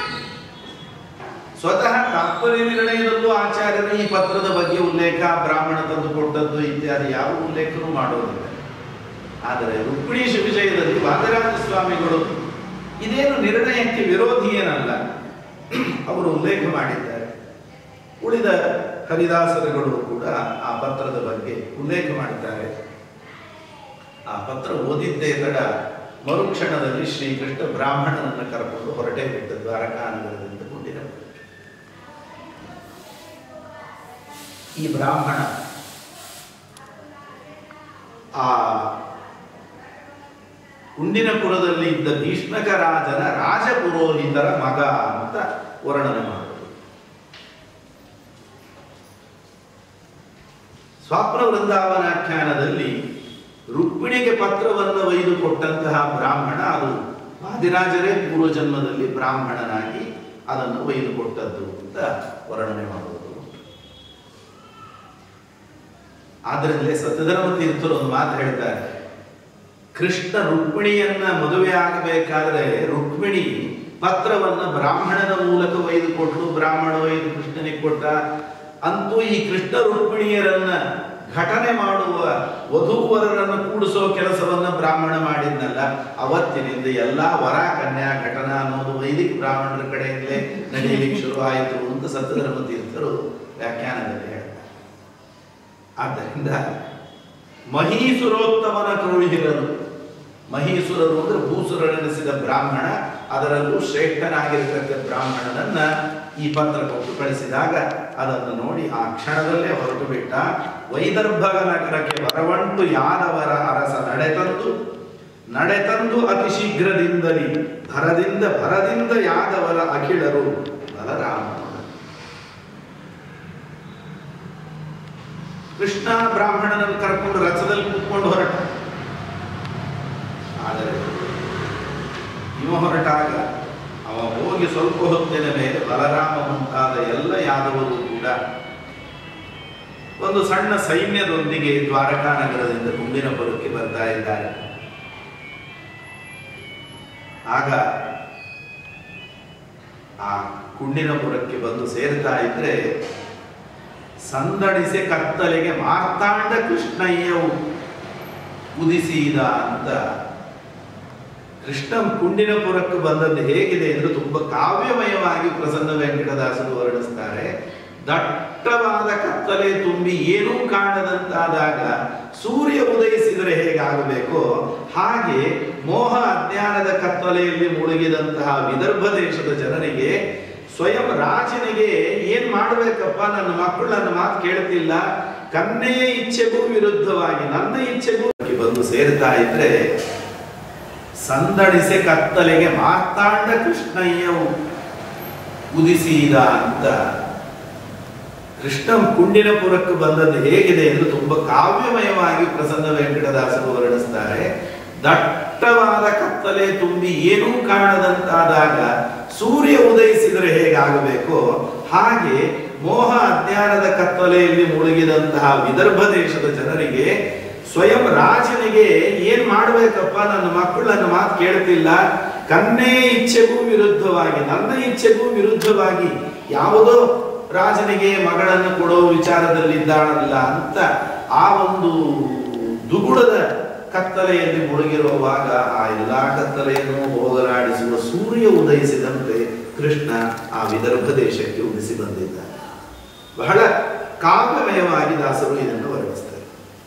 ಸ್ವತಃ ತಾತ್ಪರ್ಯ ನಿರ್ಣಯದಲ್ಲೂ ಆಚಾರ್ಯರು ಈ ಪತ್ರದ ಬಗ್ಗೆ ಉಲ್ಲೇಖ ಬ್ರಾಹ್ಮಣ ತಂದು ಕೊಟ್ಟದ್ದು ಇತ್ಯಾದಿ ಯಾವ ಉಲ್ಲೇಖನೂ ಮಾಡೋದಿಲ್ಲ ಆದರೆ ರುಕ್ಮಿಣೀಶ ವಿಷಯದಲ್ಲಿ ವಾದರಾಜ ಸ್ವಾಮಿಗಳು ಇದೇನು ನಿರ್ಣಯಕ್ಕೆ ವಿರೋಧಿ ಏನಲ್ಲ ಅವರು ಉಲ್ಲೇಖ ಮಾಡಿದ್ದಾರೆ ಉಳಿದ ಹರಿದಾಸರುಗಳು ಕೂಡ ಆ ಪತ್ರದ ಬಗ್ಗೆ ಉಲ್ಲೇಖ ಮಾಡಿದ್ದಾರೆ ಆ ಪತ್ರ ಓದಿದ್ದೇ ತಡ ಮರುಕ್ಷಣದಲ್ಲಿ ಶ್ರೀಕೃಷ್ಣ ಬ್ರಾಹ್ಮಣನನ್ನು ಕರ್ಕೊಂಡು ಹೊರಟೇ ಬಿಟ್ಟ ದ್ವಾರಕಾ ನಗರದಿಂದ ಗುಂಡಿನ ಈ ಬ್ರಾಹ್ಮಣ ಆ ಉಂಡಿನಪುರದಲ್ಲಿ ಇದ್ದ ಭೀಷ್ಮಕ ರಾಜನ ರಾಜಪುರೋಹಿತರ ಮಗ ಅಂತ ವರ್ಣನೆ ಮಾಡುವುದು ಸ್ವಾಪ್ರ ವೃಂದಾವನಾಖ್ಯಾನದಲ್ಲಿ ರುಕ್ಮಿಣಿಗೆ ಪತ್ರವನ್ನು ಒಯ್ದು ಕೊಟ್ಟಂತಹ ಬ್ರಾಹ್ಮಣ ಅದು ವಾದಿರಾಜರೇ ಪೂರ್ವಜನ್ಮದಲ್ಲಿ ಬ್ರಾಹ್ಮಣನಾಗಿ ಅದನ್ನು ಒಯ್ದು ಕೊಟ್ಟದ್ದು ಅಂತ ವರ್ಣನೆ ಮಾಡುವುದು ಆದ್ದರಿಂದಲೇ ಸತ್ಯಧರ್ಮ ತೀರ್ಥರು ಒಂದು ಮಾತು ಹೇಳ್ತಾರೆ ಕೃಷ್ಣ ರುಕ್ಮಿಣಿಯನ್ನ ಮದುವೆ ಆಗಬೇಕಾದ್ರೆ ರುಕ್ಮಿಣಿ ಪತ್ರವನ್ನ ಬ್ರಾಹ್ಮಣನ ಮೂಲಕ ಒಯ್ದು ಕೊಟ್ಟು ಬ್ರಾಹ್ಮಣ ಒಯ್ದು ಕೃಷ್ಣನಿಗೆ ಕೊಟ್ಟ ಅಂತೂ ಈ ಕೃಷ್ಣ ರುಕ್ಮಿಣಿಯರನ್ನ ಘಟನೆ ಮಾಡುವ ವಧೂವರರನ್ನು ಕೂಡಿಸೋ ಕೆಲಸವನ್ನ ಬ್ರಾಹ್ಮಣ ಮಾಡಿದ್ನಲ್ಲ ಅವತ್ತಿನಿಂದ ಎಲ್ಲಾ ವರ ಕನ್ಯಾ ಘಟನಾ ಅನ್ನೋದು ವೈದಿಕ ಬ್ರಾಹ್ಮಣರ ಕಡೆಯಿಂದಲೇ ನಡೆಯಲಿಕ್ಕೆ ಶುರು ಆಯಿತು ಅಂತ ಸತ್ಯಧರ್ಮ ತೀರ್ಥರು ವ್ಯಾಖ್ಯಾನದಲ್ಲಿ ಹೇಳ್ತಾರೆ ಆದ್ದರಿಂದ ಮಹೀಸುರೋತ್ತಮನ ಕರುಳಿರಲು ಮಹೀಸುರರು ಅಂದ್ರೆ ಭೂಸುರನೆನಿಸಿದ ಬ್ರಾಹ್ಮಣ ಅದರಲ್ಲೂ ಶ್ರೇಷ್ಠನಾಗಿರತಕ್ಕ ಬ್ರಾಹ್ಮಣನನ್ನ ಈ ಪತ್ರ ಕೊಟ್ಟು ಕಳಿಸಿದಾಗ ಅದನ್ನು ನೋಡಿ ಆ ಕ್ಷಣದಲ್ಲೇ ಹೊರಟು ಬಿಟ್ಟ ವೈದರ್ಭಗ ನಗರಕ್ಕೆ ಬರವಂಟು ಯಾದವರ ಅರಸ ನಡೆತಂದು ನಡೆತಂದು ಅತಿ ಶೀಘ್ರದಿಂದಲೇ ಭರದಿಂದ ಭರದಿಂದ ಯಾದವರ ಅಖಿಳರು ಬಲರಾಮ ಕೃಷ್ಣ ಬ್ರಾಹ್ಮಣನನ್ನು ಕರ್ಕೊಂಡು ರಥದಲ್ಲಿ ಕೂತ್ಕೊಂಡು ಹೊರಟ ಆದರೆ ಇವ ಹೊರಟಾಗ ಅವ ಹೋಗಿ ಸ್ವಲ್ಪ ಹೊತ್ತಿನ ಮೇಲೆ ಬಲರಾಮ ಮುಂತಾದ ಎಲ್ಲ ಯಾದವರು ಕೂಡ ಒಂದು ಸಣ್ಣ ಸೈನ್ಯದೊಂದಿಗೆ ದ್ವಾರಕಾ ನಗರದಿಂದ ಕುಂಬಿನಪುರಕ್ಕೆ ಬರ್ತಾ ಇದ್ದಾರೆ ಆಗ ಆ ಕುಂಡಿನಪುರಕ್ಕೆ ಬಂದು ಸೇರ್ತಾ ಇದ್ರೆ ಸಂದಡಿಸೆ ಕತ್ತಲೆಗೆ ಮಾರ್ತಾಂಡ ಕೃಷ್ಣಯ್ಯವು ಉದಿಸಿದ ಅಂತ ಕೃಷ್ಣ ಕುಂಡಿನಪುರಕ್ಕೆ ಬಂದದ್ದು ಹೇಗಿದೆ ಎಂದು ತುಂಬಾ ಕಾವ್ಯಮಯವಾಗಿ ಪ್ರಸನ್ನ ವೆಂಕಟದಾಸರು ವರ್ಣಿಸ್ತಾರೆ ದಟ್ಟವಾದ ಕತ್ತಲೆ ತುಂಬಿ ಏನೂ ಕಾಣದಂತಾದಾಗ ಸೂರ್ಯ ಉದಯಿಸಿದರೆ ಹೇಗಾಗಬೇಕೋ ಹಾಗೆ ಮೋಹ ಅಜ್ಞಾನದ ಕತ್ತಲೆಯಲ್ಲಿ ಮುಳುಗಿದಂತಹ ವಿದರ್ಭ ದೇಶದ ಜನರಿಗೆ ಸ್ವಯಂ ರಾಜನಿಗೆ ಏನ್ ಮಾಡ್ಬೇಕಪ್ಪ ನನ್ನ ಮಕ್ಕಳು ನನ್ನ ಮಾತು ಕೇಳ್ತಿಲ್ಲ ಕನ್ನೆಯ ಇಚ್ಛೆಗೂ ವಿರುದ್ಧವಾಗಿ ನನ್ನ ಇಚ್ಛೆಗೂ ಬಂದು ಸೇರ್ತಾ ಇದ್ರೆ ಸಂದಡಿಸೆ ಕತ್ತಲೆಗೆ ಮಾರ್ತಾಂಡ ಕೃಷ್ಣಯ್ಯವು ಉದಿಸಿದ ಅಂತ ಕೃಷ್ಣ ಕುಂಡಿನಪುರಕ್ಕೆ ಬಂದದ್ದು ಹೇಗಿದೆ ಎಂದು ತುಂಬಾ ಕಾವ್ಯಮಯವಾಗಿ ಪ್ರಸನ್ನ ವೆಂಕಟದಾಸರು ವರ್ಣಿಸ್ತಾರೆ ದಟ್ಟವಾದ ಕತ್ತಲೆ ತುಂಬಿ ಏನೂ ಕಾಣದಂತಾದಾಗ ಸೂರ್ಯ ಉದಯಿಸಿದರೆ ಹೇಗಾಗಬೇಕೋ ಹಾಗೆ ಮೋಹ ಅಜ್ಞಾನದ ಕತ್ತಲೆಯಲ್ಲಿ ಮುಳುಗಿದಂತಹ ವಿದರ್ಭ ದೇಶದ ಜನರಿಗೆ ಸ್ವಯಂ ರಾಜನಿಗೆ ಏನ್ ಮಾಡ್ಬೇಕಪ್ಪ ನನ್ನ ಮಕ್ಕಳು ನನ್ನ ಮಾತು ಕೇಳ್ತಿಲ್ಲ ಕನ್ನೇ ಇಚ್ಛೆಗೂ ವಿರುದ್ಧವಾಗಿ ನನ್ನ ಇಚ್ಛೆಗೂ ವಿರುದ್ಧವಾಗಿ ಯಾವುದೋ ರಾಜನಿಗೆ ಮಗಳನ್ನು ಕೊಡೋ ವಿಚಾರದಲ್ಲಿದ್ದಾಳಲ್ಲ ಅಂತ ಆ ಒಂದು ದುಗುಡದ ಕತ್ತಲೆಯಲ್ಲಿ ಮುಳುಗಿರುವಾಗ ಆ ಎಲ್ಲಾ ಕತ್ತಲೆಯನ್ನು ಹೋಗಲಾಡಿಸುವ ಸೂರ್ಯ ಉದಯಿಸಿದಂತೆ ಕೃಷ್ಣ ಆ ವಿದರ್ಭ ದೇಶಕ್ಕೆ ಉದಿಸಿ ಬಂದಿದ್ದಾನೆ ಬಹಳ ಕಾವ್ಯಮಯವಾಗಿ ದಾಸರು ಇದನ್ನು ವರ್ಣಿಸ್ತಾರೆ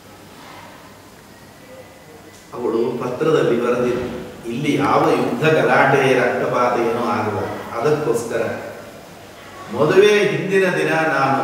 ಅವಳು ಪತ್ರದಲ್ಲಿ ಬರೆದಿದ್ದು ಇಲ್ಲಿ ಯಾವ ಯುದ್ಧ ಗಲಾಟೆ ರಕ್ತಪಾತ ಏನೂ ಆಗಲ್ಲ ಅದಕ್ಕೋಸ್ಕರ ಮದುವೆ ಹಿಂದಿನ ದಿನ ನಾನು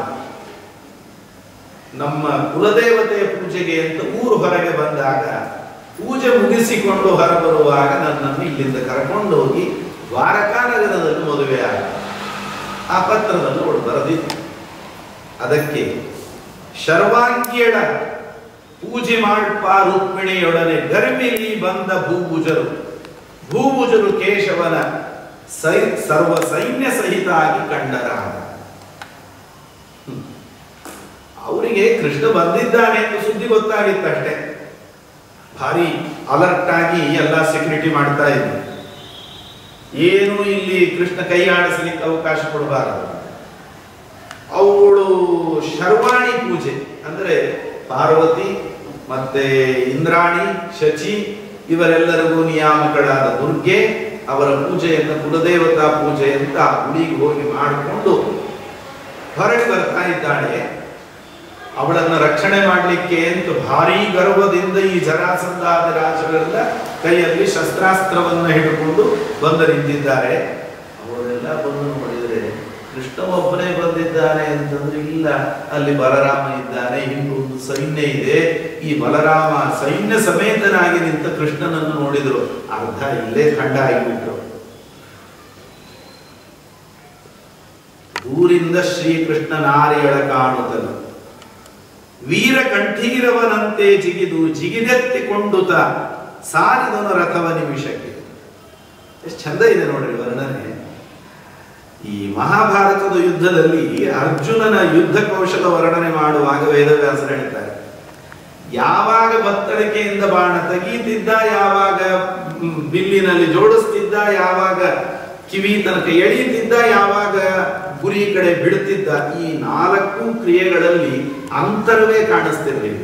ನಮ್ಮ ಕುಲದೇವತೆಯ ಪೂಜೆಗೆ ಅಂತ ಊರು ಹೊರಗೆ ಬಂದಾಗ ಪೂಜೆ ಮುಗಿಸಿಕೊಂಡು ಹೊರಬರುವಾಗ ನನ್ನನ್ನು ಇಲ್ಲಿಂದ ಕರ್ಕೊಂಡು ಹೋಗಿ ದ್ವಾರಕಾ ನಗರದಲ್ಲಿ ಮದುವೆ ಆಗ ಆ ಪತ್ರದಲ್ಲಿ ಅವಳು ಬರೆದಿತ್ತು ಅದಕ್ಕೆ ಶರ್ವಾಂಗಿಯಳ ಪೂಜೆ ಮಾಡ್ಪ ರುಕ್ಮಿಣಿಯೊಡನೆ ಗರ್ಭಿಣಿ ಬಂದ ಭೂಭುಜರು ಭೂಭುಜರು ಕೇಶವನ ಸೈ ಸರ್ವ ಸೈನ್ಯ ಸಹಿತ ಆಗಿ ಕಂಡರಾಗ ಹ್ಮ್. ಅವರಿಗೆ ಕೃಷ್ಣ ಬಂದಿದ್ದಾನೆ ಅಂತ ಸುದ್ದಿ ಗೊತ್ತಾಗಿತ್ತಷ್ಟೇ ಭಾರಿ ಅಲರ್ಟ್ ಆಗಿ ಎಲ್ಲ ಸೆಕ್ಯೂರಿಟಿ ಮಾಡ್ತಾ ಇದ್ರು ಏನು ಇಲ್ಲಿ ಕೃಷ್ಣ ಕೈ ಆಡಿಸಲಿಕ್ಕೆ ಅವಕಾಶ ಕೊಡಬಾರದು ಅವಳು ಶರ್ವಾಣಿ ಪೂಜೆ ಅಂದ್ರೆ ಪಾರ್ವತಿ ಮತ್ತೆ ಇಂದ್ರಾಣಿ ಶಚಿ ಇವರೆಲ್ಲರಿಗೂ ನಿಯಾಮಕಳಾದ ದುರ್ಗೆ ಅವರ ಪೂಜೆಯನ್ನು ಕುಲದೇವತಾ ಪೂಜೆ ಅಂತ ಹುಳಿಗೆ ಹೋಗಿ ಮಾಡಿಕೊಂಡು ಹೊರಗೆ ಬರ್ತಾ ಇದ್ದಾಳೆ ಅವಳನ್ನು ರಕ್ಷಣೆ ಮಾಡಲಿಕ್ಕೆ ಅಂತ ಭಾರಿ ಗರ್ವದಿಂದ ಈ ಜರಾಸಂಧಾದ ರಾಜರೆಲ್ಲ ಕೈಯಲ್ಲಿ ಶಸ್ತ್ರಾಸ್ತ್ರವನ್ನು ಹಿಡಿದುಕೊಂಡು ಬಂದು ನಿಂತಿದ್ದಾರೆ ಅವರೆಲ್ಲ ಬಂದು ನೋಡಿದರೆ ಕೃಷ್ಣ ಒಬ್ಬನೇ ಬಂದಿದ್ದಾನೆ ಅಂತಂದ್ರೆ ಇಲ್ಲ ಅಲ್ಲಿ ಬಲರಾಮ ಇದ್ದಾನೆ ಇನ್ನೊಂದು ಸೈನ್ಯ ಇದೆ ಈ ಬಲರಾಮ ಸೈನ್ಯ ಸಮೇತನಾಗಿ ನಿಂತ ಕೃಷ್ಣನನ್ನು ನೋಡಿದ್ರು ಅರ್ಧ ಇಲ್ಲೇ ಖಂಡ ಆಗಿಬಿಟ್ರು ದೂರಿಂದ ಶ್ರೀಕೃಷ್ಣ ನಾರಿಯಳ ಕಾಣುತ್ತಲು ವೀರ ಕಂಠೀರವನಂತೆ ಜಿಗಿದು ಜಿಗಿದೆತ್ತಿಕೊಂಡುತ ಸಾರಿದನು ರಥವ ನಿಮಿಷಕ್ಕೆ ಎಷ್ಟು ಚಂದ ಇದೆ ನೋಡ್ರಿ ವರ್ಣನೆ ಈ ಮಹಾಭಾರತದ ಯುದ್ಧದಲ್ಲಿ ಅರ್ಜುನನ ಯುದ್ಧ ಕೌಶಲ ವರ್ಣನೆ ಮಾಡುವಾಗ ವೇದವ್ಯಾಸರು ಹೇಳ್ತಾರೆ ಯಾವಾಗ ಬತ್ತಳಿಕೆಯಿಂದ ಬಾಣ ತೆಗೀತಿದ್ದ ಯಾವಾಗ ಮ್, ಬಿಲ್ಲಿನಲ್ಲಿ ಜೋಡಿಸ್ತಿದ್ದ ಯಾವಾಗ ಕಿವಿ ತನಕ ಎಳೀತಿದ್ದ ಯಾವಾಗ ಗುರಿ ಕಡೆ ಬಿಡುತ್ತಿದ್ದ ಈ ನಾಲ್ಕು ಕ್ರಿಯೆಗಳಲ್ಲಿ ಅಂತರವೇ ಕಾಣಿಸ್ತಿರ್ಲಿಲ್ಲ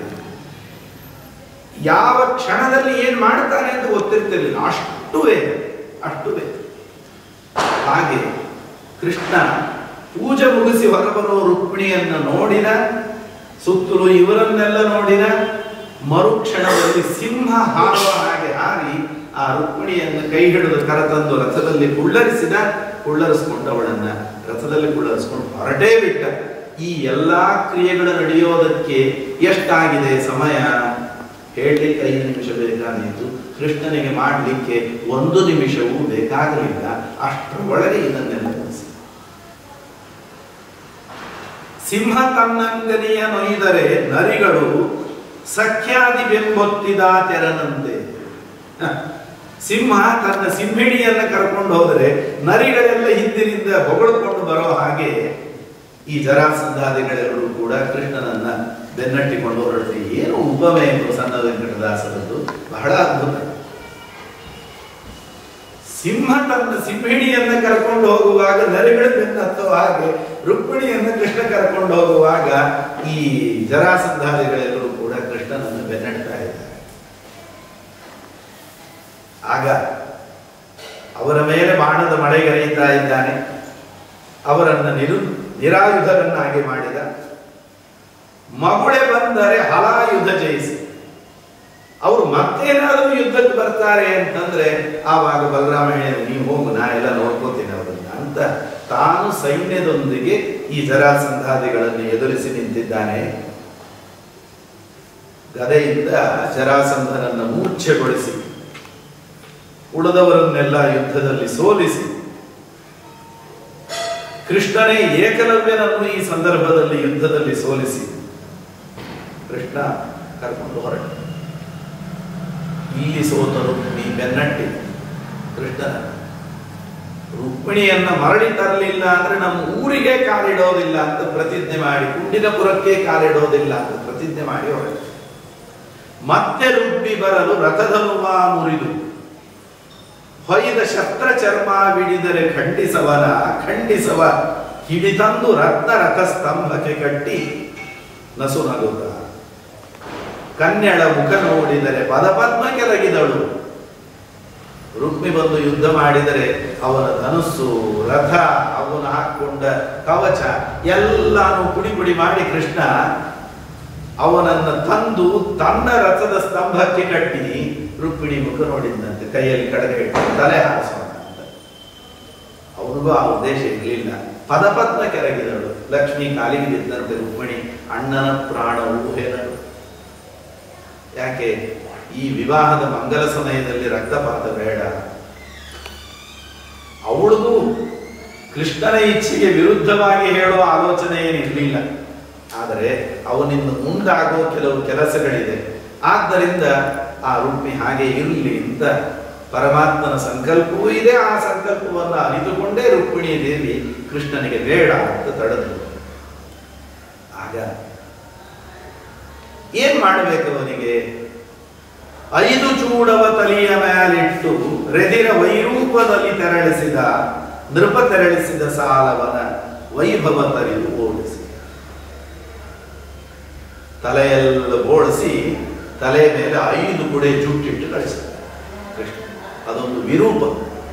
ಯಾವ ಕ್ಷಣದಲ್ಲಿ ಏನ್ ಮಾಡ್ತಾನೆ ಅಂತ ಗೊತ್ತಿರ್ತಿರ್ಲಿಲ್ಲ ಅಷ್ಟು ವೇಗ ಅಷ್ಟು ವೇಗ ಹಾಗೆ ಕೃಷ್ಣ ಪೂಜೆ ಮುಗಿಸಿ ಹೊರಬರುವ ರುಕ್ಮಿಣಿಯನ್ನ ನೋಡಿದ ಸುತ್ತಲೂ ಇವರನ್ನೆಲ್ಲ ನೋಡಿದ ಮರುಕ್ಷಣದಲ್ಲಿ ಸಿಂಹ ಹಾರುವ ಹಾಗೆ ಹಾರಿ ಆ ರುಕ್ಮಿಣಿಯನ್ನು ಕೈ ಹಿಡಿದು ಕರೆತಂದು ರಥದಲ್ಲಿ ಕುಳ್ಳರಿಸಿದ ಕುಳ್ಳರಿಸ್ಕೊಂಡು ಅವಳನ್ನ ರಥದಲ್ಲಿ ಕುಳ್ಳರಿಸ್ಕೊಂಡು ಹೊರಟೇ ಬಿಟ್ಟ ಈ ಎಲ್ಲಾ ಕ್ರಿಯೆಗಳು ನಡೆಯೋದಕ್ಕೆ ಎಷ್ಟಾಗಿದೆ ಸಮಯ ಹೇಳಲಿಕ್ಕೆ ಐದು ನಿಮಿಷ ಬೇಕಾದೀತು ಕೃಷ್ಣನಿಗೆ ಮಾಡಲಿಕ್ಕೆ ಒಂದು ನಿಮಿಷವೂ ಬೇಕಾಗಲಿಲ್ಲ ಅಷ್ಟರೊಳಗೆ ಇದನ್ನೆಲ್ಲ ಮುಗಿಸಿ ಸಿಂಹ ತನ್ನಂಗನಿಯ ನೊಯ್ದರೆ ನರಿಗಳು ಸಖ್ಯಾದಿ ಬೆಂಬೊತ್ತಿದ ತೆರನಂತೆ ಹ. ಸಿಂಹ ತನ್ನ ಸಿಂಹಿಣಿಯನ್ನ ಕರ್ಕೊಂಡು ಹೋದರೆ ನರಿಗಳೆಲ್ಲ ಹಿಂದಿನಿಂದ ಹೊಗಳ್ಕೊಂಡು ಬರೋ ಹಾಗೆ ಈ ಜರಾಸಂಧಾದಿಗಳೆಲ್ಲರೂ ಕೂಡ ಕೃಷ್ಣನನ್ನ ಬೆನ್ನಟ್ಟಿಕೊಂಡು ಹೊರಡ್ರಿ ಏನು ಉಪಮೆ ಸಣ್ಣ ವೆಂಕಟದಾಸರದ್ದು ಬಹಳ ಅದ್ಭುತ ಸಿಂಹ ತನ್ನ ಸಿಂಹಿಣಿಯನ್ನ ಕರ್ಕೊಂಡು ಹೋಗುವಾಗ ನರಿಗಳ ಬೆನ್ನತ್ತೋ ಹಾಗೆ ರುಕ್ಮಿಣಿಯನ್ನ ಕೃಷ್ಣ ಕರ್ಕೊಂಡು ಹೋಗುವಾಗ ಈ ಜರಾಸಂಧಾದಿಗಳೆಲ್ಲರೂ ಕೂಡ ಕೃಷ್ಣನನ್ನು ಬೆನ್ನಟ್ತಾ ಇದ್ದಾರೆ ಆಗ ಅವರ ಮೇಲೆ ಬಾಣದ ಮಳೆಗರೆಯುತ್ತಾ ಇದ್ದಾನೆ ಅವರನ್ನ ನಿರು ನಿರಾಯುಧರನ್ನಾಗಿ ಮಾಡಿದ ಮಗುಳೆ ಬಂದರೆ ಹಲಾಯುಧ ಜಯಿಸಿ ಅವರು ಮತ್ತೇನಾದರೂ ಯುದ್ಧಕ್ಕೆ ಬರ್ತಾರೆ ಅಂತಂದ್ರೆ ಆವಾಗ ಬಲರಾಮ ಹೇಳಿದ್ರು ನೀವು ಹೋಗು ನಾ ಎಲ್ಲ ನೋಡ್ಕೋತೀನಿ ಅವರನ್ನ ಅಂತ ತಾನು ಸೈನ್ಯದೊಂದಿಗೆ ಈ ಜರಾಸಂಧಾದಿಗಳನ್ನು ಎದುರಿಸಿ ನಿಂತಿದ್ದಾನೆ ಗದೆಯಿಂದ ಜರಾಸಂಧನನ್ನು ಮೂರ್ಛೆಗೊಳಿಸಿ ಉಳಿದವರನ್ನೆಲ್ಲ ಯುದ್ಧದಲ್ಲಿ ಸೋಲಿಸಿ ಕೃಷ್ಣನೇ ಏಕಲವ್ಯನನ್ನು ಈ ಸಂದರ್ಭದಲ್ಲಿ ಯುದ್ಧದಲ್ಲಿ ಸೋಲಿಸಿ ಕೃಷ್ಣ ಕರ್ಕೊಂಡು ಹೊರಟ ಇಲ್ಲಿ ಸೋತರು ನೀ ಬೆನ್ನಟ್ಟಿ ಕೃಷ್ಣನ ರುಕ್ಮಿಣಿಯನ್ನ ಮರಳಿ ತರಲಿಲ್ಲ ಅಂದ್ರೆ ನಮ್ಮ ಊರಿಗೆ ಕಾಲಿಡೋದಿಲ್ಲ ಅಂತ ಪ್ರತಿಜ್ಞೆ ಮಾಡಿ ಕುಂಡಿನಪುರಕ್ಕೆ ಕಾಲಿಡೋದಿಲ್ಲ ಅಂತ ಪ್ರತಿಜ್ಞೆ ಮಾಡಿ ಹೊರಟ ಮತ್ತೆ ರುಬ್ಬಿ ಬರಲು ರಥಧನುಮ ಮುರಿದು ಹೊಯ್ದ ಶಸ್ತ್ರ ಚರ್ಮ ಬಿಡಿದರೆ ಖಂಡಿಸವನ ಖಂಡಿಸವ ಹಿಡಿತಂದು ರತ್ನ ರಥ ಸ್ತಂಭಕ್ಕೆ ಕಟ್ಟಿ ನಸು ನಗುತ್ತ ಕನ್ಯಳ ಮುಖ ನೋಡಿದರೆ ಪದಪದ್ಮ ಕೆರಗಿದಳು ರುಕ್ಮಿ ಬಂದು ಯುದ್ಧ ಮಾಡಿದರೆ ಅವನ ಧನುಸ್ಸು ರಥ ಅವನು ಹಾಕೊಂಡ ಕವಚ ಎಲ್ಲಾನು ಪುಡಿ ಪುಡಿ ಮಾಡಿ ಕೃಷ್ಣ ಅವನನ್ನ ತಂದು ತನ್ನ ರಥದ ಸ್ತಂಭಕ್ಕೆ ಕಟ್ಟಿ ರುಕ್ಮಿಣಿ ಮುಖ ನೋಡಿದಂತೆ ಕೈಯಲ್ಲಿ ಕಡಗ ಇಟ್ಟು ತಲೆ ಹಾರಿಸೋಣ ಅಂತ ಅವನಿಗೂ ಆ ಉದ್ದೇಶ ಇರಲಿಲ್ಲ ಪದಪದ್ಮ ಕೆರಗಿದಳು ಲಕ್ಷ್ಮಿ ಕಾಲಿಗೆ ಬಿದ್ದಂತೆ ರುಕ್ಮಿಣಿ ಅಣ್ಣನ ಪ್ರಾಣ ಊಹೆನಳು ಯಾಕೆ ಈ ವಿವಾಹದ ಮಂಗಲ ಸಮಯದಲ್ಲಿ ರಕ್ತಪಾತ ಬೇಡ ಅವಳಿಗೂ ಕೃಷ್ಣನ ಇಚ್ಛೆಗೆ ವಿರುದ್ಧವಾಗಿ ಹೇಳುವ ಆಲೋಚನೆ ಏನಿರಲಿಲ್ಲ ಆದರೆ ಅವನಿಂದ ಮುಂದಾಗುವ ಕೆಲವು ಕೆಲಸಗಳಿದೆ ಆದ್ದರಿಂದ ಆ ರುಕ್ಮಿ ಹಾಗೆ ಇರಲಿ ಅಂತ ಪರಮಾತ್ಮನ ಸಂಕಲ್ಪವೂ ಇದೆ ಆ ಸಂಕಲ್ಪವನ್ನು ಅರಿತುಕೊಂಡೇ ರುಕ್ಮಿಣಿ ದೇವಿ ಕೃಷ್ಣನಿಗೆ ಬೇಡ ಅಂತ ತಡೆದು ಆಗ ಏನ್ ಮಾಡಬೇಕು ಅವನಿಗೆ ಐದು ಚೂಡವ ತಲೆಯ ಮೇಲಿಟ್ಟು ರೆದಿರ ವೈರೂಪದಲ್ಲಿ ತೆರಳಿಸಿದ ನೃಪ ತೆರಳಿಸಿದ ಸಾಲವನ ವೈಭವ ತರಿದು ಓಡಿಸಿ ತಲೆಯೆಲ್ಲ ಓಡಿಸಿ ತಲೆಯ ಮೇಲೆ ಐದು ಗುಡೆ ಜುಟ್ಟಿಟ್ಟು ಕಳಿಸಿದ ಕೃಷ್ಣ ಅದೊಂದು ವಿರೂಪ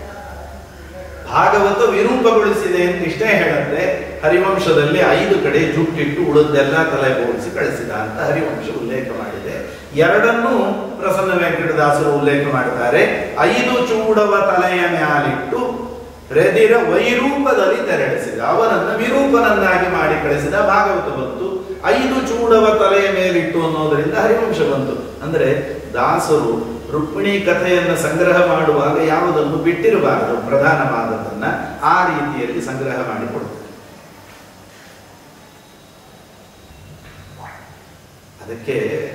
ಭಾಗವತ ವಿರೂಪಗೊಳಿಸಿದೆ ಅಂತ ಇಷ್ಟೇ ಹೇಳುತ್ತೆ ಹರಿವಂಶದಲ್ಲಿ ಐದು ಕಡೆ ಜುಟ್ಟಿಟ್ಟು ಉಳಿದೆಲ್ಲ ತಲೆ ಬೋಡಿಸಿ ಕಳಿಸಿದ ಅಂತ ಹರಿವಂಶ ಉಲ್ಲೇಖ ಮಾಡಿದೆ ಎರಡನ್ನೂ ಪ್ರಸನ್ನ ವೆಂಕಟದಾಸರು ಉಲ್ಲೇಖ ಮಾಡ್ತಾರೆ ಐದು ಚೂಡವ ತಲೆಯ ಮ್ಯಾಲಿಟ್ಟು ರೆದಿರ ವೈರೂಪದಲ್ಲಿ ತೆರಳಿಸಿದ ಅವನನ್ನು ವಿರೂಪನನ್ನಾಗಿ ಮಾಡಿ ಕಳಿಸಿದ ಭಾಗವತ ಬಂತು ಐದು ಚೂಡವ ತಲೆಯ ಮೇಲಿಟ್ಟು ಅನ್ನೋದರಿಂದ ಹರಿವಂಶ ಬಂತು ಅಂದ್ರೆ ದಾಸರು ರುಕ್ಮಿಣಿ ಕಥೆಯನ್ನು ಸಂಗ್ರಹ ಮಾಡುವಾಗ ಯಾವುದನ್ನು ಬಿಟ್ಟಿರಬಾರದು ಪ್ರಧಾನವಾದದನ್ನ ಆ ರೀತಿಯಲ್ಲಿ ಸಂಗ್ರಹ ಮಾಡಿ ಕೊಡ್ತಾರೆ ಅದಕ್ಕೆ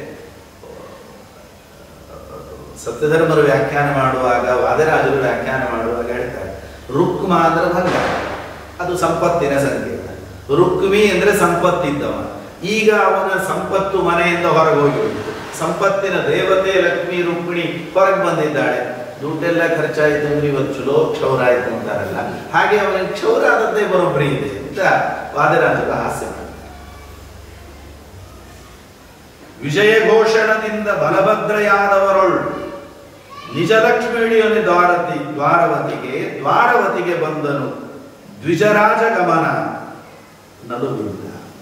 ಸತ್ಯಧರ್ಮರು ವ್ಯಾಖ್ಯಾನ ಮಾಡುವಾಗ ವಾದರಾಜರು ವ್ಯಾಖ್ಯಾನ ಮಾಡುವಾಗ ಹೇಳ್ತಾರೆ ರುಕ್ಮ ಅಂದ್ರೆ ಭಂಗ ಅದು ಸಂಪತ್ತಿನ ಸಂಕೇತ ರುಕ್ಮಿ ಅಂದ್ರೆ ಸಂಪತ್ತಿದ್ದವ ಈಗ ಅವನ ಸಂಪತ್ತು ಮನೆಯಿಂದ ಹೊರಗೆ ಹೋಗಿಬಿಡ್ತು ಸಂಪತ್ತಿನ ದೇವತೆ ಲಕ್ಷ್ಮಿ ರುಕ್ಮಿಣಿ ಹೊರಗೆ ಬಂದಿದ್ದಾಳೆ ದುಡ್ಡೆಲ್ಲ ಖರ್ಚಾಯಿತು ಅಂದ್ರೆ ಇವತ್ತು ಚಲೋ ಕ್ಷೌರ ಆಯ್ತು ಅಂತಾರಲ್ಲ ಹಾಗೆ ಅವನಿಗೆ ಕ್ಷೌರ ಆದದ್ದೇ ಬರೋಬ್ಬರಿ ಇದೆ ಅಂತ ವಾದರಾಜರು ಹಾಸ್ಯ ಮಾಡ್ತಾರೆ ವಿಜಯ ಘೋಷಣದಿಂದ ಬಲಭದ್ರಯಾದವರೊಳ್ ನಿಜ ಲಕ್ಷ್ಮಿಣಿಯೊನೆ ದ್ವಾರತಿ ದ್ವಾರವತಿಗೆ ದ್ವಾರವತಿಗೆ ಬಂದನು ದ್ವಿಜರಾಜ ಗಮನ ನಡುವಿಲ್ಲ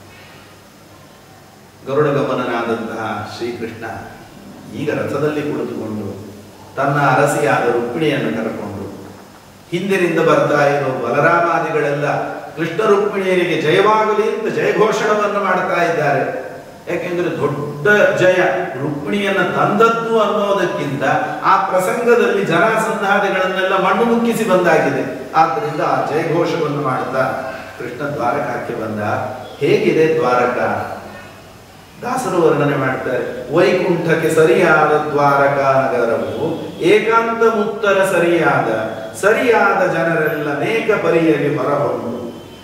ಗರುಡ ಗಮನನಾದಂತಹ ಶ್ರೀಕೃಷ್ಣ ಈಗ ರಥದಲ್ಲಿ ಕುಳಿತುಕೊಂಡು ತನ್ನ ಅರಸಿಯಾದ ರುಕ್ಮಿಣಿಯನ್ನು ಕರೆಕೊಂಡು ಹಿಂದಿನಿಂದ ಬರ್ತಾ ಇರೋ ಬಲರಾಮಾದಿಗಳೆಲ್ಲ ಕೃಷ್ಣ ರುಕ್ಮಿಣಿಯರಿಗೆ ಜಯವಾಗಲಿ ಅಂತ ಜಯಘೋಷಣವನ್ನು ಮಾಡ್ತಾ ಇದ್ದಾರೆ ಯಾಕೆಂದ್ರೆ ದೊಡ್ಡ ಜಯ ರುಕ್ಮಿಣಿಯನ್ನ ತಂದದ್ದು ಅನ್ನೋದಕ್ಕಿಂತ ಆ ಪ್ರಸಂಗದಲ್ಲಿ ಜನಾಸಂಧಾದಿಗಳನ್ನೆಲ್ಲ ಮಣ್ಣು ಮುಕ್ಕಿಸಿ ಬಂದಾಗಿದೆ ಆದ್ರಿಂದ ಆ ಜಯಘೋಷವನ್ನು ಮಾಡ್ತಾ ಕೃಷ್ಣ ದ್ವಾರಕಕ್ಕೆ ಬಂದ ಹೇಗಿದೆ ದ್ವಾರಕ ದಾಸರು ವರ್ಣನೆ ಮಾಡ್ತಾರೆ ವೈಕುಂಠಕ್ಕೆ ಸರಿಯಾದ ದ್ವಾರಕ ನಗರವು ಏಕಾಂತ ಮುಕ್ತರ ಸರಿಯಾದ ಸರಿಯಾದ ಜನರೆಲ್ಲ ಅನೇಕ ಪರಿಯಲ್ಲಿ ಹೊರಹೊಂದು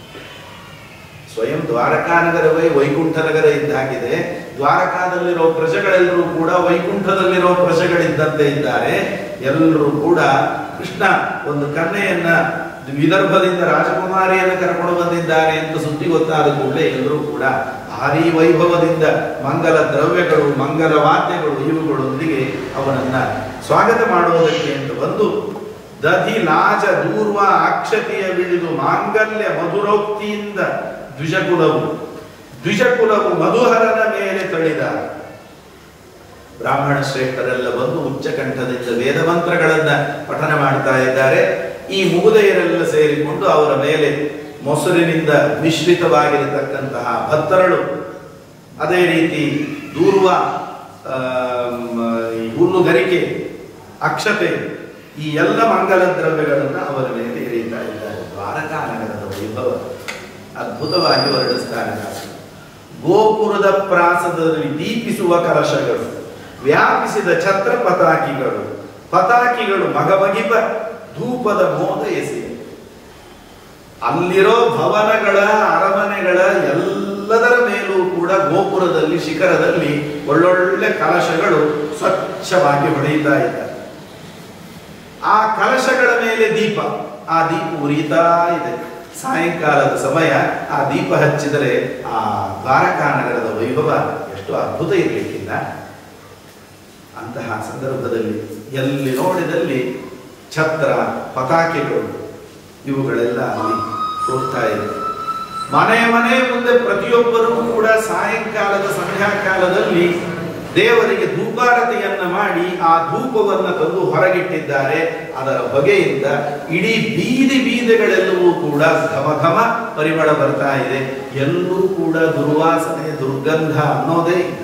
ಸ್ವಯಂ ದ್ವಾರಕಾ ನಗರವೇ ವೈಕುಂಠ ನಗರ ಇದ್ದಾಗಿದೆ ದ್ವಾರಕಾದಲ್ಲಿರೋ ಪ್ರಜೆಗಳೆಲ್ಲರೂ ಕೂಡ ವೈಕುಂಠದಲ್ಲಿರೋ ಪ್ರಜೆಗಳಿದ್ದಂತೆ ಇದ್ದಾರೆ ಎಲ್ಲರೂ ಕೂಡ ಕೃಷ್ಣ ಒಂದು ಕನ್ಯೆಯನ್ನ ವಿದರ್ಭದಿಂದ ರಾಜಕುಮಾರಿಯನ್ನು ಕರ್ಕೊಂಡು ಬಂದಿದ್ದಾನೆ ಅಂತ ಸುದ್ದಿ ಗೊತ್ತಾದ ಕೂಡಲೇ ಎಲ್ಲರೂ ಕೂಡ ಭಾರಿ ವೈಭವದಿಂದ ಮಂಗಲ ದ್ರವ್ಯಗಳು ಮಂಗಲ ವಾದ್ಯಗಳು ಇವುಗಳೊಂದಿಗೆ ಅವನನ್ನ ಸ್ವಾಗತ ಮಾಡುವುದಕ್ಕೆ ಅಂತ ಬಂದು ದಧಿ ಲಾಜ ದೂರ್ವ ಅಕ್ಷತೆಯ ಬಿಳಿದು ಮಾಂಗಲ್ಯ ಮಧುರೋಕ್ತಿಯಿಂದ ದ್ವಿಜಕುಲವು ದ್ವಿಜಕುಲವು ಮಧುಹರನ ಮೇಲೆ ತಳಿದ ಬ್ರಾಹ್ಮಣ ಶ್ರೇಷ್ಠರೆಲ್ಲ ಬಂದು ಉಚ್ಚಕಂಠದಿಂದ ವೇದ ಮಂತ್ರಗಳನ್ನ ಪಠನ ಮಾಡ್ತಾ ಇದ್ದಾರೆ ಈ ಮುಗುದೆಯರೆಲ್ಲ ಸೇರಿಕೊಂಡು ಅವರ ಮೇಲೆ ಮೊಸರಿನಿಂದ ಮಿಶ್ರಿತವಾಗಿರತಕ್ಕಂತಹ ಭತ್ತರಳು ಅದೇ ರೀತಿ ದೂರ್ವ ಆಮ್, ಈ ಹುಲ್ಲುಗರಿಕೆ ಅಕ್ಷತೆ ಈ ಎಲ್ಲ ಮಂಗಲ ದ್ರವ್ಯಗಳನ್ನು ಅವರ ಮೇಲೆ ಎರೀತಾ ಇದ್ದಾರೆ ದ್ವಾರಕಾ ನಗರದ ವೈಭವ ಅದ್ಭುತವಾಗಿ ವರ್ಣಿಸ್ತಾರೆ ದಾಸರು. ಗೋಪುರದ ಪ್ರಾಸದಲ್ಲಿ ದೀಪಿಸುವ ಕಲಶಗಳು ವ್ಯಾಪಿಸಿದ ಛತ್ರ ಪತಾಕಿಗಳು ಪತಾಕಿಗಳು ಮಗಮಗಿಪ ಧೂಪದ ಮೋದ ಎಸೆಯ ಅಲ್ಲಿರೋ ಭವನಗಳ ಅರಮನೆಗಳ ಎಲ್ಲದರ ಮೇಲೂ ಕೂಡ ಗೋಪುರದಲ್ಲಿ ಶಿಖರದಲ್ಲಿ ಒಳ್ಳೊಳ್ಳೆ ಕಲಶಗಳು ಸ್ವಚ್ಛವಾಗಿ ಹೊಡೆಯುತ್ತಾ ಇದ್ದಾರೆ ಆ ಕಲಶಗಳ ಮೇಲೆ ದೀಪ ಆ ದೀಪ ಉರಿತಾ ಇದೆ ಸಾಯಂಕಾಲದ ಸಮಯ ಆ ದೀಪ ಹಚ್ಚಿದರೆ ಆ ದ್ವಾರಕಾ ನಗರದ ವೈಭವ ಎಷ್ಟು ಅದ್ಭುತ ಇರಲಿಕ್ಕಿಲ್ಲ ಅಂತಹ ಸಂದರ್ಭದಲ್ಲಿ ಎಲ್ಲಿ ನೋಡಿದಲ್ಲಿ ಛತ್ರ ಪತಾಕೆಗಳು ಇವುಗಳೆಲ್ಲ ಅಲ್ಲಿ ಹೋಗ್ತಾ ಇದೆ ಮನೆ ಮನೆ ಮುಂದೆ ಪ್ರತಿಯೊಬ್ಬರೂ ಕೂಡ ಸಾಯಂಕಾಲದ ಸಂಧ್ಯಾಕಾಲದಲ್ಲಿ ದೇವರಿಗೆ ಧೂಪಾರತಿಯನ್ನ ಮಾಡಿ ಆ ಧೂಪವನ್ನು ತಂದು ಹೊರಗಿಟ್ಟಿದ್ದಾರೆ ಅದರ ಬಗೆಯಿಂದ ಇಡೀ ಬೀದಿ ಬೀದಿಗಳೆಲ್ಲವೂ ಕೂಡ ಘಮ ಘಮ ಪರಿಮಳ ಬರ್ತಾ ಇದೆ ಎಲ್ಲೂ ಕೂಡ ದುರ್ವಾಸನೆ ದುರ್ಗಂಧ ಅನ್ನೋದೇ ಇಲ್ಲ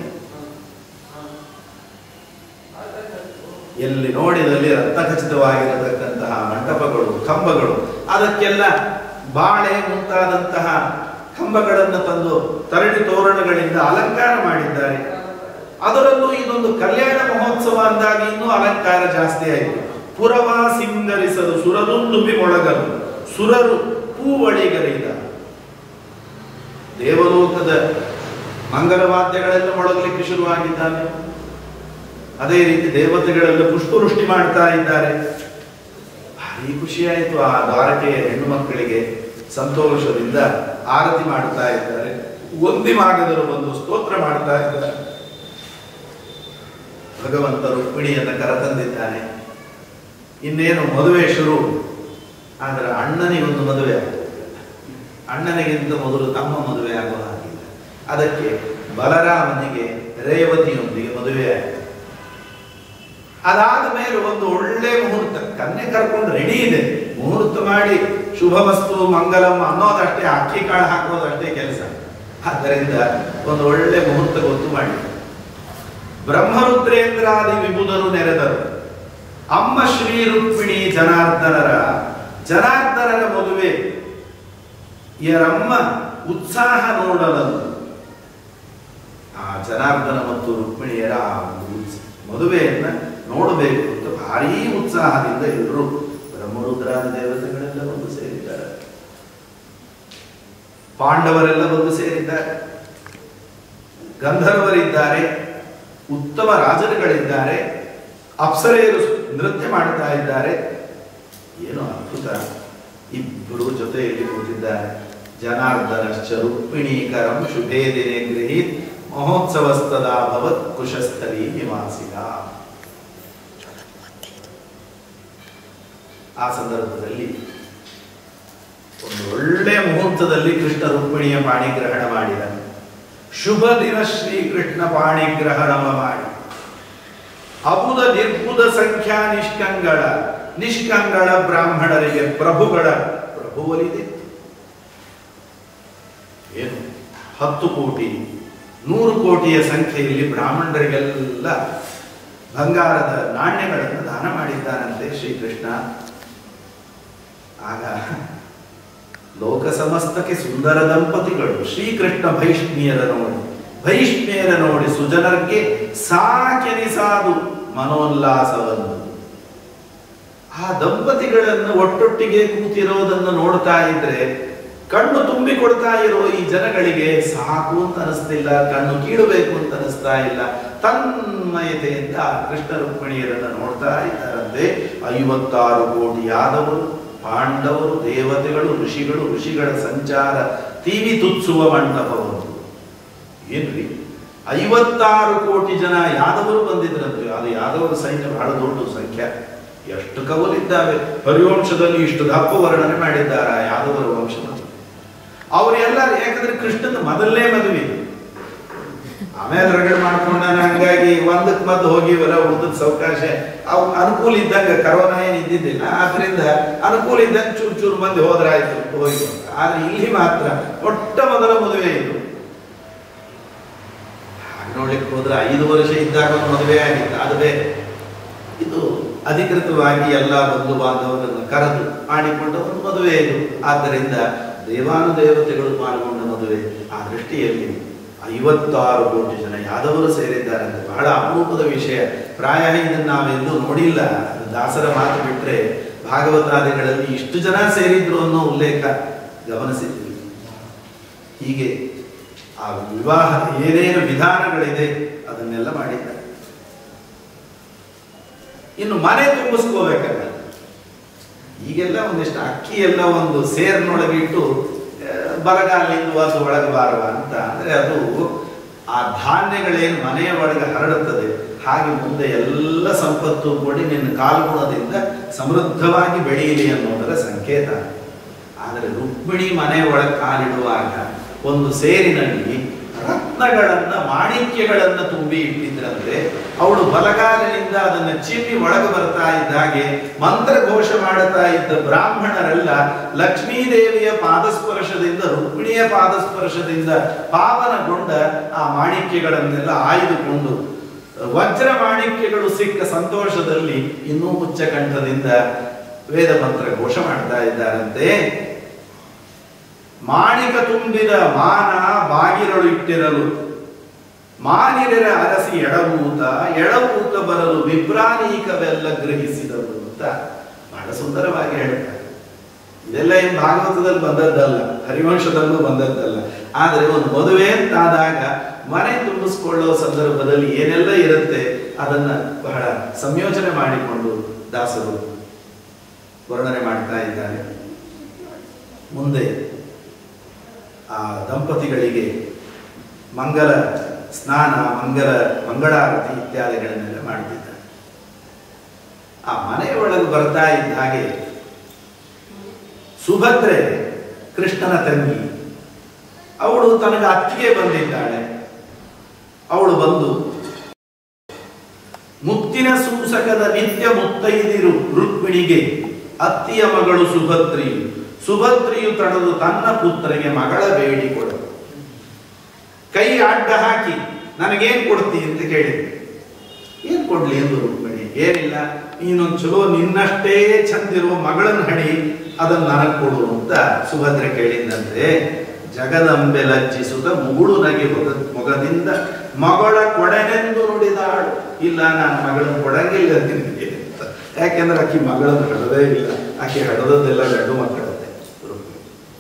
ಎಲ್ಲಿ ನೋಡಿದಲ್ಲಿ ರತ್ನಖಚಿತವಾಗಿರತಕ್ಕಂತಹ ಮಂಟಪಗಳು ಕಂಬಗಳು ಅದಕ್ಕೆಲ್ಲ ಬಾಳೆ ಮುಂತಾದಂತಹ ಕಂಬಗಳನ್ನು ತಂದು ತರಡಿ ತೋರಣಗಳಿಂದ ಅಲಂಕಾರ ಮಾಡಿದ್ದಾರೆ ಅದರಲ್ಲೂ ಇದೊಂದು ಕಲ್ಯಾಣ ಮಹೋತ್ಸವ ಅಂದಾಗ ಇನ್ನೂ ಅಲಂಕಾರ ಜಾಸ್ತಿ ಆಯಿತು ಪುರವ ಸಿಂಗರಿಸಲು ಸುರದುಂದುಬಿ ಮೊಳಗಲು ಸುರರು ಪೂವಳಿಗರಿದ ದೇವಲೋಕದ ಮಂಗಲವಾದ್ಯಗಳೆಲ್ಲ ಮೊಳಗಲಿಕ್ಕೆ ಶುರುವಾಗಿದ್ದಾವೆ ಅದೇ ರೀತಿ ದೇವತೆಗಳೆಲ್ಲ ಪುಷ್ಪವೃಷ್ಟಿ ಮಾಡ್ತಾ ಇದ್ದಾರೆ ಭಾರಿ ಖುಷಿಯಾಯಿತು ಆ ದ್ವಾರಕೆಯ ಹೆಣ್ಣು ಮಕ್ಕಳಿಗೆ ಸಂತೋಷದಿಂದ ಆರತಿ ಮಾಡ್ತಾ ಇದ್ದಾರೆ ಒಂದಿ ಮಾಗದರು ಬಂದು ಸ್ತೋತ್ರ ಮಾಡ್ತಾ ಇದ್ದಾರೆ ಭಗವಂತ ರುಕ್ಮಿಣಿಯನ್ನ ಕರೆತಂದಿದ್ದಾನೆ ಇನ್ನೇನು ಮದುವೆ ಶುರು ಆದರೆ ಅಣ್ಣನಿಗೊಂದು ಮದುವೆ ಆಗ್ತದೆ ಅಣ್ಣನಿಗಿಂತ ಮೊದಲು ತಮ್ಮ ಮದುವೆ ಆಗುವ ಹಾಗಿಲ್ಲ ಅದಕ್ಕೆ ಬಲರಾಮನಿಗೆ ರೇವತಿಯೊಂದಿಗೆ ಮದುವೆ ಆಯಿತು ಅದಾದ ಮೇಲೆ ಒಂದು ಒಳ್ಳೆ ಮುಹೂರ್ತ ಕನ್ಯೆ ಕರ್ಕೊಂಡು ರೆಡಿ ಇದೆ ಮುಹೂರ್ತ ಮಾಡಿ ಶುಭ ವಸ್ತು ಮಂಗಲಂ ಅನ್ನೋದಷ್ಟೇ ಅಕ್ಕಿ ಕಾಳು ಹಾಕೋದಷ್ಟೇ ಕೆಲಸ ಆದ್ದರಿಂದ ಒಂದು ಒಳ್ಳೆ ಮುಹೂರ್ತ ಗೊತ್ತು ಮಾಡಿ ಬ್ರಹ್ಮರುದ್ರೇಂದ್ರಾದಿ ವಿಭುದರು ನೆರೆದರು ಅಮ್ಮ ಶ್ರೀ ರುಕ್ಮಿಣಿ ಜನಾರ್ದನರ ಜನಾರ್ದನರ ಮದುವೆ ಇವರಮ್ಮ ಉತ್ಸಾಹ ನೋಡಲಂದು ಆ ಜನಾರ್ದನ ಮತ್ತು ರುಕ್ಮಿಣಿಯರ ಆ ಉತ್ಸ- ಮದುವೆಯನ್ನ ನೋಡಬೇಕು ಅಂತ ಭಾರೀ ಉತ್ಸಾಹದಿಂದ ಎಲ್ಲರೂ ಬ್ರಹ್ಮರುದ್ರಾದಿ ದೇವತೆಗಳೆಲ್ಲ ಬಂದು ಸೇರಿದ್ದಾರೆ ಪಾಂಡವರೆಲ್ಲ ಬಂದು ಸೇರಿದ್ದಾರೆ ಗಂಧರ್ವರಿದ್ದಾರೆ ಉತ್ತಮ ರಾಜರುಗಳಿದ್ದಾರೆ ಅಪ್ಸರೆಯರು ನೃತ್ಯ ಮಾಡ್ತಾ ಇದ್ದಾರೆ ಏನು ಅದ್ಭುತ ಇಬ್ಬರು ಜೊತೆಯಲ್ಲಿ ಕೂತಿದ್ದಾರೆ ಜನಾರ್ದನಶ್ಚ ರುಕ್ಮಿಣೀಕರಂ ಶುಭೇ ದಿನೇ ಗೃಹೀತ್ ಮಹೋತ್ಸವಸ್ತದಾ ಭವತ್ ಕುಶಸ್ಥಲಿ ನಿವಾಸಿಗ ಆ ಸಂದರ್ಭದಲ್ಲಿ ಒಂದು ಒಳ್ಳೆ ಮುಹೂರ್ತದಲ್ಲಿ ಕೃಷ್ಣ ರುಕ್ಮಿಣಿಯ ಪಾಣಿಗ್ರಹಣ ಮಾಡಿದ ಶುಭ ದಿನ ಶ್ರೀಕೃಷ್ಣ ಪಾಣಿಗ್ರಹಣವ ಮಾಡಿ ಅಬುದ ನಿರ್ಬುಧ ಸಂಖ್ಯಾ ನಿಷ್ಕಂಗಳ ನಿಷ್ಕಂಗಳ ಬ್ರಾಹ್ಮಣರಿಗೆ ಪ್ರಭುಗಳ ಪ್ರಭು ಒಲಿದೆ ಏನು ಹತ್ತು ಕೋಟಿ ನೂರು ಕೋಟಿಯ ಸಂಖ್ಯೆಯಲ್ಲಿ ಬ್ರಾಹ್ಮಣರಿಗೆಲ್ಲ ಬಂಗಾರದ ನಾಣ್ಯಗಳನ್ನು ದಾನ ಮಾಡಿದ್ದಾನಂತೆ ಶ್ರೀಕೃಷ್ಣ ಆಗ ಲೋಕ ಸಮಸ್ತಕ್ಕೆ ಸುಂದರ ದಂಪತಿಗಳು ಶ್ರೀಕೃಷ್ಣ ಭೈಷ್ಣಿಯರ ನೋಡಿ ಭೈಷ್ಣಿಯರ ನೋಡಿ ಸುಜನರ್ಗೆ ಸಾಕೆನಿಸಾದು ಮನೋಲ್ಲಾಸವನ್ನು ಆ ದಂಪತಿಗಳನ್ನು ಒಟ್ಟೊಟ್ಟಿಗೆ ಕೂತಿರೋದನ್ನು ನೋಡ್ತಾ ಇದ್ರೆ ಕಣ್ಣು ತುಂಬಿ ಕೊಡ್ತಾ ಇರೋ ಈ ಜನಗಳಿಗೆ ಸಾಕು ಅಂತ ಅನಿಸ್ತಿಲ್ಲ ಕಣ್ಣು ಕೀಳಬೇಕು ಅಂತ ಅನಿಸ್ತಾ ಇಲ್ಲ ತನ್ಮಯತೆಯಿಂದ ಆ ಕೃಷ್ಣ ರುಕ್ಮಿಣಿಯರನ್ನ ನೋಡ್ತಾ ಇದ್ದಾರಂತೆ ಐವತ್ತಾರು ಕೋಟಿ ಯಾದವರು ಪಾಂಡವರು ದೇವತೆಗಳು ಋಷಿಗಳು ಋಷಿಗಳ ಸಂಚಾರ ತೀವಿ ತುತ್ಸುವ ಮಂಟಪವನ್ನು ಏನ್ರಿ ಐವತ್ತಾರು ಕೋಟಿ ಜನ ಯಾದವರು ಬಂದಿದ್ರಂತೆ ಅದು ಯಾದವರ ಸೈನ್ಯ ಬಹಳ ದೊಡ್ಡ ಸಂಖ್ಯೆ ಎಷ್ಟು ಕವಲಿದ್ದಾವೆ ಹರಿವಂಶದಲ್ಲಿ ಇಷ್ಟು ದಪ್ಪ ವರ್ಣನೆ ಮಾಡಿದ್ದಾರ ಯಾದವರ ವಂಶವನ್ನು ಅವರೆಲ್ಲ ಯಾಕಂದ್ರೆ ಕೃಷ್ಣನ ಮೊದಲನೇ ಮದುವೆ ಆಮೇಲೆ ರಗಡ್ ಮಾಡ್ಕೊಂಡಾನ ಹಂಗಾಗಿ ಒಂದಕ್ ಮದ್ದು ಹೋಗಿವಲ್ಲ ಉಳಿದದ್ ಸಾವಕಾಶ ಅವ್ ಅನುಕೂಲ ಇದ್ದಂಗ ಕರೋನಾ ಏನ್ ಇದ್ದಿದ್ದಿಲ್ಲ ಆದ್ರಿಂದ ಅನುಕೂಲ ಇದ್ದಂಗ ಚೂರ್ ಚೂರ್ ಮಂದಿ ಹೋದ್ರಾಯ್ತು ಹೋಗಿ ಆದ್ರೆ ಇಲ್ಲಿ ಮಾತ್ರ ಮೊಟ್ಟ ಮೊದಲ ಮದುವೆ ಇದು ಹಾಗೆ ನೋಡ್ಲಿಕ್ಕೆ ಹೋದ್ರೆ ಐದು ವರ್ಷ ಇದ್ದಾಗ ಒಂದು ಮದುವೆ ಆಗಿತ್ತು ಅದು ಬೇರೆ ಇದು ಅಧಿಕೃತವಾಗಿ ಎಲ್ಲ ಬಂಧು ಬಾಂಧವರನ್ನು ಕರೆದು ಮಾಡಿಕೊಂಡ ಒಂದು ಮದುವೆ ಇದು ಆದ್ದರಿಂದ ದೇವಾನುದೇವತೆಗಳು ಪಾಲ್ಗೊಂಡ ಮದುವೆ ಆ ದೃಷ್ಟಿಯಲ್ಲಿ ಐವತ್ತಾರು ಕೋಟಿ ಜನ ಯಾದವರು ಸೇರಿದ್ದಾರೆ ಅಂತ ಬಹಳ ಅಪರೂಪದ ವಿಷಯ ಪ್ರಾಯ ಇದನ್ನು ನಾವೆಲ್ಲೂ ನೋಡಿಲ್ಲ ಅದು ದಾಸರ ಮಾತು ಬಿಟ್ರೆ ಭಾಗವತಾದಿಗಳಲ್ಲಿ ಇಷ್ಟು ಜನ ಸೇರಿದ್ರು ಅನ್ನೋ ಉಲ್ಲೇಖ ಗಮನಿಸಿದ್ವಿ ಹೀಗೆ ಆ ವಿವಾಹ ಏನೇನು ವಿಧಾನಗಳಿದೆ ಅದನ್ನೆಲ್ಲ ಮಾಡಿದ್ದಾರೆ ಇನ್ನು ಮನೆ ತುಂಬಿಸ್ಕೋಬೇಕಲ್ಲ ಈಗೆಲ್ಲ ಒಂದಿಷ್ಟು ಅಕ್ಕಿ ಎಲ್ಲ ಒಂದು ಸೇರ್ನೊಳಗೆ ಇಟ್ಟು ಆ, ಬಲಗಾಲಿಂದ ಒಂದು ಒಳಗೆ ಬಾರವ ಅಂತ ಅಂದ್ರೆ ಅದು ಆ ಧಾನ್ಯಗಳೇನು ಮನೆಯ ಒಳಗೆ ಹರಡುತ್ತದೆ ಹಾಗೆ ಮುಂದೆ ಎಲ್ಲ ಸಂಪತ್ತು ಕೂಡಿ ನಿನ್ನ ಕಾಲ್ಗುಣದಿಂದ ಸಮೃದ್ಧವಾಗಿ ಬೆಳೆಯಲಿ ಅನ್ನೋದರ ಸಂಕೇತ ಆದರೆ ರುಕ್ಮಿಣಿ ಮನೆ ಒಳಗೆ ಕಾಲಿಡುವಾಗ ಒಂದು ಸೇರಿನಲ್ಲಿ ರತ್ನಗಳನ್ನ ಮಾಣಿಕ್ಯಗಳನ್ನ ತುಂಬಿ ಇಟ್ಟಿದ್ರಂತೆ ಅವಳು ಬಲಗಾಲಿನಿಂದ ಅದನ್ನ ಚಿಮ್ಮಿ ಒಳಗೆ ಬರ್ತಾ ಇದ್ದ ಹಾಗೆ ಮಂತ್ರ ಘೋಷ ಮಾಡುತ್ತಾ ಇದ್ದ ಬ್ರಾಹ್ಮಣರೆಲ್ಲ ಲಕ್ಷ್ಮೀದೇವಿಯ ಪಾದಸ್ಪರ್ಶದಿಂದ ರುಕ್ಮಿಣಿಯ ಪಾದಸ್ಪರ್ಶದಿಂದ ಪಾವನಗೊಂಡ ಆ ಮಾಣಿಕ್ಯಗಳನ್ನೆಲ್ಲ ಆಯ್ದುಕೊಂಡು ವಜ್ರ ಮಾಣಿಕ್ಯಗಳು ಸಿಕ್ಕ ಸಂತೋಷದಲ್ಲಿ ಇನ್ನೂ ಉಚ್ಚ ಕಂಠದಿಂದ ವೇದ ಮಂತ್ರ ಘೋಷ ಮಾಡ್ತಾ ಇದ್ದಾರಂತೆ ಮಾಣಿಕ ತುಂಬಿದ ಮಾನ ಬಾಗಿರಳು ಇಟ್ಟಿರಲು ಮಾನಿರರ ಅರಸಿ ಎಡವೂತ ಎಡವೂತ ಬರಲು ವಿಭ್ರಾನೀಕವೆಲ್ಲ ಗ್ರಹಿಸಿದರು ಅಂತ ಬಹಳ ಸುಂದರವಾಗಿ ಹೇಳ್ತಾರೆ ಇದೆಲ್ಲ ಏನ್ ಭಾಗವತದಲ್ಲಿ ಬಂದದ್ದಲ್ಲ ಹರಿವಂಶದಲ್ಲೂ ಬಂದದ್ದಲ್ಲ ಆದರೆ ಒಂದು ಮದುವೆ ಅಂತಾದಾಗ ಮನೆ ತುಂಬಿಸ್ಕೊಳ್ಳೋ ಸಂದರ್ಭದಲ್ಲಿ ಏನೆಲ್ಲ ಇರುತ್ತೆ ಅದನ್ನ ಬಹಳ ಸಂಯೋಜನೆ ಮಾಡಿಕೊಂಡು ದಾಸರು ವರ್ಣನೆ ಮಾಡ್ತಾ ಇದ್ದಾರೆ ಮುಂದೆ ಆ ದಂಪತಿಗಳಿಗೆ ಮಂಗಲ ಸ್ನಾನ ಮಂಗಲ ಮಂಗಳಾರತಿ ಇತ್ಯಾದಿಗಳನ್ನೆಲ್ಲ ಮಾಡ್ತಿದ್ದಾರೆ ಆ ಮನೆಯೊಳಗೆ ಬರ್ತಾ ಇದ್ದ ಹಾಗೆ ಸುಭದ್ರೆ ಕೃಷ್ಣನ ತಂಗಿ ಅವಳು ತನಗೆ ಅತ್ತಿಗೆ ಬಂದಿದ್ದಾಳೆ ಅವಳು ಬಂದು ಮುತ್ತಿನ ಸೂಸಕದ ನಿತ್ಯ ಮುತ್ತೈದಿರು ರುಕ್ಮಿಣಿಗೆ ಅತ್ತಿಯ ಮಗಳು ಸುಭದ್ರಿಯು ಸುಭದ್ರಿಯು ತಡೆದು ತನ್ನ ಪುತ್ರಗೆ ಮಗಳ ಬೇಡಿಕೊಡು ಕೈ ಅಡ್ಡ ಹಾಕಿ ನನಗೇನ್ ಕೊಡ್ತಿ ಅಂತ ಕೇಳಿದೆ ಏನ್ ಕೊಡ್ಲಿ ಎಂದು ರುಕ್ಮಿಣಿ ಏನಿಲ್ಲ ನೀನೊಂದು ಚಲೋ ನಿನ್ನಷ್ಟೇ ಚಂದಿರುವ ಮಗಳನ್ನ ಹಣಿ ಅದನ್ನ ನನಗೆ ಕೊಡು ಅಂತ ಸುಭದ್ರೆ ಕೇಳಿದಂತೆ ಜಗದಂಬೆ ಲಜ್ಜಿಸುತ್ತ ಮುಗುಳು ನಗೆ ಮೊಗ ಮೊಗದಿಂದ ಮಗಳ ಕೊಡನೆಂದು ನುಡಿದಾಳು ಇಲ್ಲ ನಾನು ಮಗಳನ್ನ ಕೊಡಂಗಿಲ್ಲ ನಿನಗೆ ಅಂತ ಯಾಕೆಂದ್ರೆ ಆಕಿ ಮಗಳನ್ನು ಹಡದೇ ಇಲ್ಲ ಆಕೆ ಹಡದದ್ದೆಲ್ಲ ಗಂಡು ಮಕ್ಕಳದ್ದೆ ರುಕ್ಮಿಣಿ.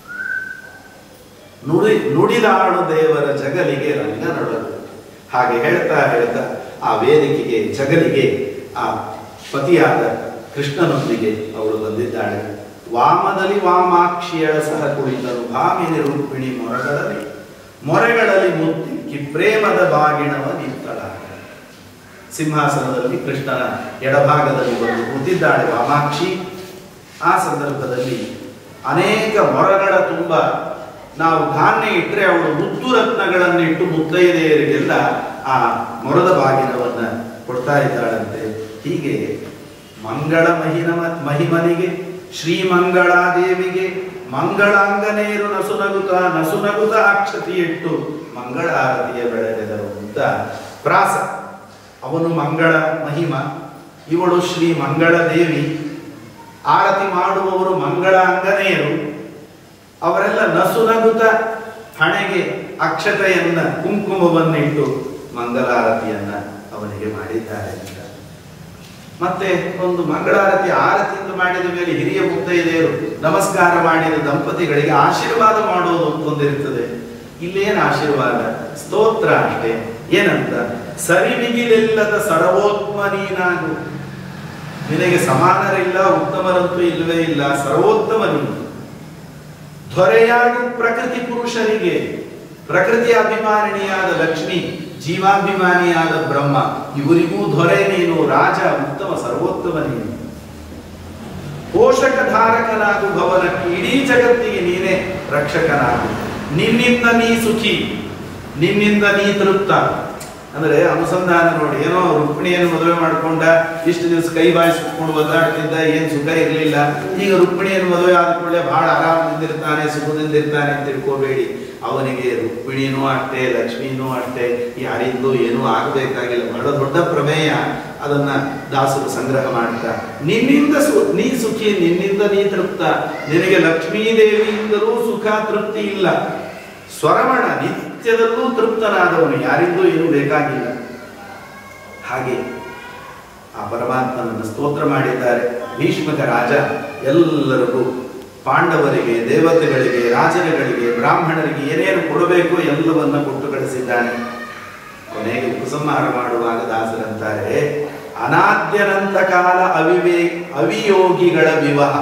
ನುಡಿ ನುಡಿದಾಳು ದೇವರ ಜಗಲಿಗೆ ರಂಗ ನಡಲು ಹಾಗೆ ಹೇಳ್ತಾ ಹೇಳ್ತಾ ಆ ವೇದಿಕೆಗೆ ಜಗಲಿಗೆ ಆ ಪತಿಯಾದ ಕೃಷ್ಣನೊಂದಿಗೆ ಅವಳು ಬಂದಿದ್ದಾಳೆ ವಾಮದಲ್ಲಿ ವಾಮಾಕ್ಷಿಯಳ ಸಹ ಕುಳಿತರು ಭಾಮಿನಿ ರುಕ್ಮಿಣಿ ಮೊರಗಳಲ್ಲಿ ಮೊರೆಗಳಲ್ಲಿ ಮುತ್ತಿಕ್ಕಿ ಪ್ರೇಮದ ಬಾಗಿಣವ ನಿಂತಳ ಸಿಂಹಾಸನದಲ್ಲಿ ಕೃಷ್ಣನ ಎಡಭಾಗದಲ್ಲಿ ಬಂದು ಕೂತಿದ್ದಾಳೆ ವಾಮಾಕ್ಷಿ ಆ ಸಂದರ್ಭದಲ್ಲಿ ಅನೇಕ ಮೊರಗಳ ತುಂಬ ನಾವು ಧಾನ್ಯ ಇಟ್ಟರೆ ಅವಳು ಮುತ್ತು ರತ್ನಗಳನ್ನಿಟ್ಟು ಮುತ್ತೈದೆಯರಿಗೆಲ್ಲ ಆ ಮೊರದ ಬಾಗಿನವನ್ನ ಕೊಡ್ತಾ ಇದ್ದಾಳಂತೆ ಹೀಗೆ ಮಂಗಳ ಮಹಿನ ಮಹಿಮನಿಗೆ ಶ್ರೀಮಂಗಳಾದೇವಿಗೆ ಮಂಗಳಾಂಗನೇರು ನಸುನಗುತ ನಸುನಗುತ ಅಕ್ಷತಿ ಇಟ್ಟು ಮಂಗಳಾರತಿಯ ಬೆಳೆದೆದರು ಅಂತ ಪ್ರಾಸ ಅವನು ಮಂಗಳ ಮಹಿಮ ಇವಳು ಶ್ರೀ ಮಂಗಳ ದೇವಿ ಆರತಿ ಮಾಡುವವರು ಮಂಗಳ ಅಂಗನೆಯರು ಅವರೆಲ್ಲ ನಸುನಗುತ ಹಣೆಗೆ ಅಕ್ಷತೆಯನ್ನ ಕುಂಕುಮವನ್ನಿಟ್ಟು ಮಂಗಲಾರತಿಯನ್ನ ಅವನಿಗೆ ಮಾಡಿದ್ದಾರೆ ಅಂತ ಮತ್ತೆ ಒಂದು ಮಂಗಳಾರತಿ ಆರತಿಯಿಂದ ಮಾಡಿದ ಮೇಲೆ ಹಿರಿಯ ಮುತ್ತೈದೆಯರು ನಮಸ್ಕಾರ ಮಾಡಿದ ದಂಪತಿಗಳಿಗೆ ಆಶೀರ್ವಾದ ಮಾಡೋದು ಅಂತ ಒಂದಿರ್ತದೆ ಇಲ್ಲೇನು ಆಶೀರ್ವಾದ ಸ್ತೋತ್ರ ಅಷ್ಟೇ ಏನಂತ ಸರಿಮಿಗಿಲಿಲ್ಲದ ಸರ್ವೋತ್ಮ ನೀನಾಗು ನಿನಗೆ ಸಮಾನರಿಲ್ಲ ಉತ್ತಮರಂತೂ ಇಲ್ಲವೇ ಇಲ್ಲ ಸರ್ವೋತ್ತಮ ನೀನು ದೊರೆಯಾಗು ಪ್ರಕೃತಿ ಪುರುಷರಿಗೆ ಪ್ರಕೃತಿ ಅಭಿಮಾನಿನಿಯಾದ ಲಕ್ಷ್ಮಿ ಜೀವಾಭಿಮಾನಿಯಾದ ಬ್ರಹ್ಮ ಇವರಿಗೂ ದೊರೆ ನೀನು ರಾಜ ಉತ್ತಮ ಸರ್ವೋತ್ತಮ ನೀನು ಪೋಷಕ ಧಾರಕನಾಗು ಭವನಕ್ಕೆ ಇಡೀ ಜಗತ್ತಿಗೆ ನೀನೇ ರಕ್ಷಕನಾಗು ನಿನ್ನಿಂದ ನೀ ಸುಖಿ ನಿನ್ನಿಂದ ನೀ ತೃಪ್ತ ಅಂದ್ರೆ ಅನುಸಂಧಾನ ನೋಡಿ ಏನೋ ರುಕ್ಮಿಣಿಯನ್ನು ಮದುವೆ ಮಾಡ್ಕೊಂಡ ಇಷ್ಟು ದಿವಸ ಕೈ ಬಾಯಿ ಸುಟ್ಕೊಂಡು ಒದ್ದಾಡ್ತಿದ್ದ ಏನ್ ಸುಖ ಇರಲಿಲ್ಲ ಈಗ ರುಕ್ಮಿಣಿಯನ್ನು ಮದುವೆ ಆದ ಕೂಡಲೇ ಬಹಳ ಆರಾಮದಿಂದಿರ್ತಾನೆ ಸುಖದಿಂದ ಇರ್ತಾನೆ ಅಂತ ತಿಳ್ಕೋಬೇಡಿ ಅವನಿಗೆ ರುಕ್ಮಿಣಿನೂ ಅಷ್ಟೇ ಲಕ್ಷ್ಮಿನೂ ಅಷ್ಟೇ ಯಾರಿಂದಲೂ ಏನೂ ಆಗಬೇಕಾಗಿಲ್ಲ ಬಹಳ ದೊಡ್ಡ ಪ್ರಮೇಯ ಅದನ್ನ ದಾಸರು ಸಂಗ್ರಹ ಮಾಡ್ತಾ ನಿನ್ನಿಂದ ಸು ನೀ ಸುಖಿ ನಿನ್ನಿಂದ ನೀ ತೃಪ್ತ ನಿನಗೆ ಲಕ್ಷ್ಮೀ ದೇವಿಯಿಂದಲೂ ಸುಖ ತೃಪ್ತಿ ಇಲ್ಲ ಸ್ವರಮಣ ನಿತ್ಯದಲ್ಲೂ ತೃಪ್ತನಾದವನು ಯಾರಿಂದೂ ಏನೂ ಬೇಕಾಗಿಲ್ಲ ಹಾಗೆ ಆ ಪರಮಾತ್ಮನನ್ನು ಸ್ತೋತ್ರ ಮಾಡಿದ್ದಾರೆ ಭೀಷ್ಮಕ ರಾಜ ಎಲ್ಲರಿಗೂ ಪಾಂಡವರಿಗೆ ದೇವತೆಗಳಿಗೆ ರಾಜರುಗಳಿಗೆ ಬ್ರಾಹ್ಮಣರಿಗೆ ಏನೇನು ಕೊಡಬೇಕು ಎಲ್ಲವನ್ನ ಕೊಟ್ಟು ಕಳಿಸಿದ್ದಾನೆ ಕೊನೆಗೆ ಉಪಸಂಹಾರ ಮಾಡುವಾಗ ದಾಸರಂತಾರೆ ಅನಾದ್ಯನಂತ ಕಾಲ ಅವಿವೇ ಅವಿಯೋಗಿಗಳ ವಿವಾಹ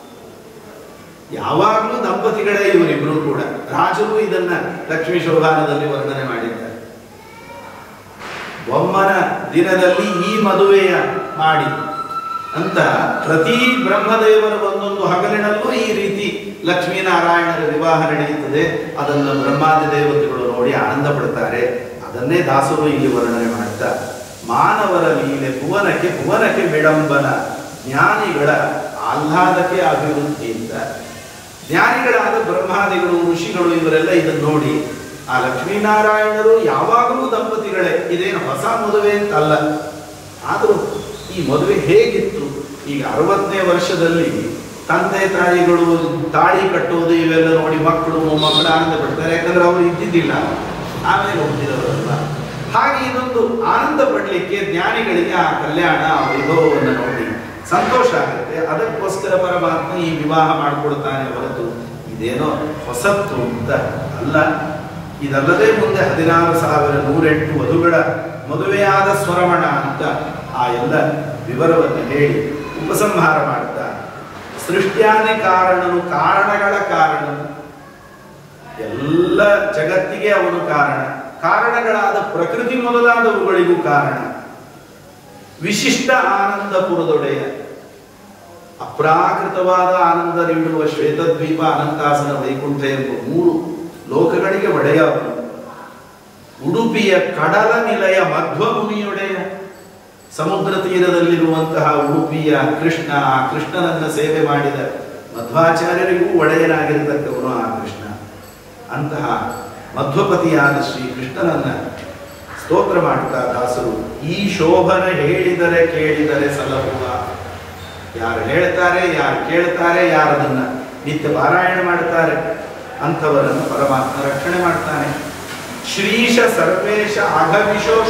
ಯಾವಾಗಲೂ ದಂಪತಿಗಳೇ ಇವರಿಬ್ರು ಕೂಡ ರಾಜರು ಇದನ್ನ ಲಕ್ಷ್ಮೀ ಶೋಭಾನದಲ್ಲಿ ವರ್ಣನೆ ಮಾಡಿದ್ದಾರೆ ಒಮ್ಮನ ದಿನದಲ್ಲಿ ಈ ಮದುವೆಯ ಮಾಡಿ ಅಂತ ಪ್ರತಿ ಬ್ರಹ್ಮದೇವರ ಒಂದೊಂದು ಹಗಲಿನಲ್ಲೂ ಈ ರೀತಿ ಲಕ್ಷ್ಮೀನಾರಾಯಣರ ವಿವಾಹ ನಡೆಯುತ್ತದೆ ಅದನ್ನು ಬ್ರಹ್ಮಾದಿ ದೇವತೆಗಳು ನೋಡಿ ಆನಂದ ಪಡ್ತಾರೆ ಅದನ್ನೇ ದಾಸರು ಇಲ್ಲಿ ವರ್ಣನೆ ಮಾಡ್ತಾ ಮಾನವರ ಲೀಲೆ ಭುವನಕ್ಕೆ ಭುವನಕ್ಕೆ ವಿಡಂಬನ ಜ್ಞಾನಿಗಳ ಆಹ್ಲಾದಕ್ಕೆ ಅಭಿವೃದ್ಧಿ ಅಂತ ಜ್ಞಾನಿಗಳಾದ ಬ್ರಹ್ಮಾದಿಗಳು ಋಷಿಗಳು ಇವರೆಲ್ಲ ಇದನ್ನು ನೋಡಿ ಆ ಲಕ್ಷ್ಮೀನಾರಾಯಣರು ಯಾವಾಗಲೂ ದಂಪತಿಗಳೇ ಇದೇನು ಹೊಸ ಮದುವೆ ಅಂತಲ್ಲ ಆದರೂ ಈ ಮದುವೆ ಹೇಗಿತ್ತು ಈಗ ಅರವತ್ತನೇ ವರ್ಷದಲ್ಲಿ ತಂದೆ ತಾಯಿಗಳು ತಾಳಿ ಕಟ್ಟೋದು ಇವೆಲ್ಲ ನೋಡಿ ಮಕ್ಕಳು ಮೊಮ್ಮಕ್ಕಳು ಆನಂದ ಪಡ್ತಾರೆ ಯಾಕಂದ್ರೆ ಅವರು ಇದ್ದಿದ್ದಿಲ್ಲ ಆಮೇಲೆ ಹುಟ್ಟಿದವರಲ್ಲ ಹಾಗೆ ಇದೊಂದು ಆನಂದ ಪಡಲಿಕ್ಕೆ ಜ್ಞಾನಿಗಳಿಗೆ ಆ ಕಲ್ಯಾಣ ಆ ವೈಭವವನ್ನು ನೋಡಿ ಸಂತೋಷ ಆಗುತ್ತೆ ಅದಕ್ಕೋಸ್ಕರ ಪರಮಾತ್ಮ ಈ ವಿವಾಹ ಮಾಡಿಕೊಡ್ತಾನೆ ಹೊರತು ಇದೇನೋ ಹೊಸತ್ತು ಅಂತ ಅಲ್ಲ ಇದಲ್ಲದೆ ಮುಂದೆ ಹದಿನಾರು ಸಾವಿರ ನೂರೆಂಟು ವಧುಗಳ ಮದುವೆಯಾದ ಸ್ವರಮಣ ಅಂತ ಆ ಎಲ್ಲ ವಿವರವನ್ನು ಹೇಳಿ ಉಪಸಂಹಾರ ಮಾಡ್ತಾ ಸೃಷ್ಟ್ಯಾದಿ ಕಾರಣನು ಕಾರಣಗಳ ಕಾರಣನು ಎಲ್ಲ ಜಗತ್ತಿಗೆ ಅವನು ಕಾರಣ ಕಾರಣಗಳಾದ ಪ್ರಕೃತಿ ಮೊದಲಾದವುಗಳಿಗೂ ಕಾರಣ ವಿಶಿಷ್ಟ ಆನಂದಪುರದೊಡೆಯ ಅಪ್ರಾಕೃತವಾದ ಆನಂದ ನೀಡುವ ಶ್ವೇತದ್ವೀಪ ಅನಂತಾಸನ ವೈಕುಂಠ ಎಂಬ ಮೂರು ಲೋಕಗಳಿಗೆ ಒಡೆಯ ಅವನು ಉಡುಪಿಯ ಕಡಲ ನಿಲಯ ಮಧ್ವ ಮುನಿಯೊಡೆಯ ಸಮುದ್ರ ತೀರದಲ್ಲಿರುವಂತಹ ಉಡುಪಿಯ ಕೃಷ್ಣ ಆ ಕೃಷ್ಣನನ್ನ ಸೇವೆ ಮಾಡಿದ ಮಧ್ವಾಚಾರ್ಯರಿಗೂ ಒಡೆಯನಾಗಿರತಕ್ಕವನು ಆ ಕೃಷ್ಣ ಅಂತಹ ಮಧ್ವಪತಿಯಾದ ಶ್ರೀ ಕೃಷ್ಣನನ್ನ ಸ್ತೋತ್ರ ಮಾಡುತ್ತಾ ದಾಸರು ಈ ಶೋಭನ ಹೇಳಿದರೆ ಕೇಳಿದರೆ ಸಲಹುವ ಯಾರು ಹೇಳ್ತಾರೆ ಯಾರು ಕೇಳ್ತಾರೆ ಯಾರದನ್ನ ನಿತ್ಯ ಪಾರಾಯಣ ಮಾಡ್ತಾರೆ ಅಂಥವರನ್ನು ಪರಮಾತ್ಮ ರಕ್ಷಣೆ ಮಾಡ್ತಾನೆ ಶ್ರೀಶ ಸರ್ವೇಶ ಅಘವಿಶೋಷ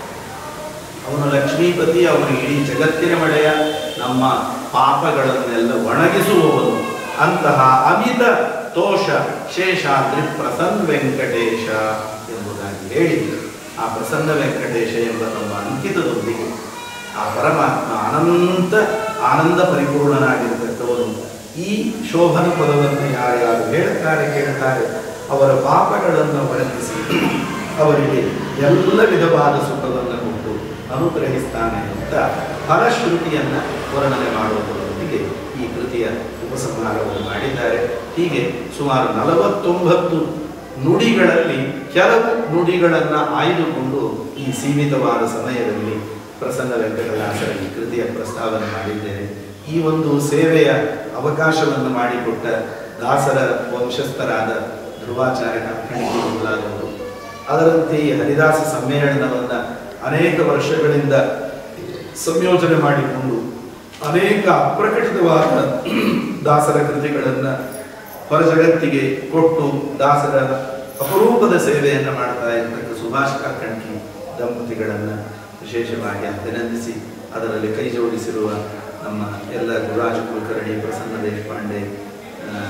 ಅವನು ಲಕ್ಷ್ಮೀಪತಿ ಅವನು ಇಡೀ ಜಗತ್ತಿನ ಒಡೆಯ ನಮ್ಮ ಪಾಪಗಳನ್ನೆಲ್ಲ ಒಣಗಿಸುವವನು ಅಂತಹ ಅಮಿತ ತೋಷ ಶೇಷಾದ್ರಿ ಪ್ರಸನ್ನ ವೆಂಕಟೇಶ ಎಂಬುದಾಗಿ ಹೇಳಿ ಆ ಪ್ರಸನ್ನ ವೆಂಕಟೇಶ ಎಂಬ ನಮ್ಮ ಅಂಕಿತದೊಂದಿಗೆ ಆ ಪರಮಾತ್ಮ ಅನಂತ ಆನಂದ ಪರಿಪೂರ್ಣನಾಗಿರತಕ್ಕವನು ಈ ಶೋಭನ ಪದವನ್ನು ಯಾರ್ಯಾರು ಹೇಳ್ತಾರೆ ಕೇಳ್ತಾರೆ ಅವರ ಪಾಪಗಳನ್ನು ವರ್ಣಿಸಿ ಅವರಿಗೆ ಎಲ್ಲ ವಿಧವಾದ ಸುಖವನ್ನು ಕೊಟ್ಟು ಅನುಗ್ರಹಿಸ್ತಾನೆ ಅಂತ ಫಲಶ್ರುತಿಯನ್ನ ವರ್ಣನೆ ಮಾಡುವುದರೊಂದಿಗೆ ಈ ಕೃತಿಯ ಉಪಸಂಹಾರವನ್ನು ಮಾಡಿದ್ದಾರೆ ಹೀಗೆ ಸುಮಾರು ನಲವತ್ತೊಂಬತ್ತು ನುಡಿಗಳಲ್ಲಿ ಕೆಲವು ನುಡಿಗಳನ್ನ ಆಯ್ದುಕೊಂಡು ಈ ಸೀಮಿತವಾದ ಸಮಯದಲ್ಲಿ ಪ್ರಸನ್ನ ವೆಂಕಟದಾಸರ ಈ ಕೃತಿಯ ಪ್ರಸ್ತಾವನೆ ಮಾಡಿದ್ದೇನೆ ಈ ಒಂದು ಸೇವೆಯ ಅವಕಾಶವನ್ನು ಮಾಡಿಕೊಟ್ಟ ದಾಸರ ವಂಶಸ್ಥರಾದ ಧ್ರುವಾಚಾರ್ಯ ಕಾಕಣಿಕೆ ಮೊದಲಾದವರು ಅದರಂತೆ ಈ ಹರಿದಾಸ ಸಮ್ಮೇಳನವನ್ನ ಅನೇಕ ವರ್ಷಗಳಿಂದ ಸಂಯೋಜನೆ ಮಾಡಿಕೊಂಡು ಅನೇಕ ಅಪ್ರಕಟಿತವಾದ ದಾಸರ ಕೃತಿಗಳನ್ನ ಹೊರ ಜಗತ್ತಿಗೆ ಕೊಟ್ಟು ದಾಸರ ಅಪರೂಪದ ಸೇವೆಯನ್ನು ಮಾಡ್ತಾ ಇರತಕ್ಕ ಸುಭಾಷ್ ಕಾಕಣ್ಕಿ ದಂಪತಿಗಳನ್ನ ವಿಶೇಷವಾಗಿ ಅಭಿನಂದಿಸಿ ಅದರಲ್ಲಿ ಕೈ ಜೋಡಿಸಿರುವ ನಮ್ಮ ಎಲ್ಲ ಗುರುರಾಜ ಕುಲಕರ್ಣಿ ಪ್ರಸನ್ನ ದೇಶಪಾಂಡೆ ಆ,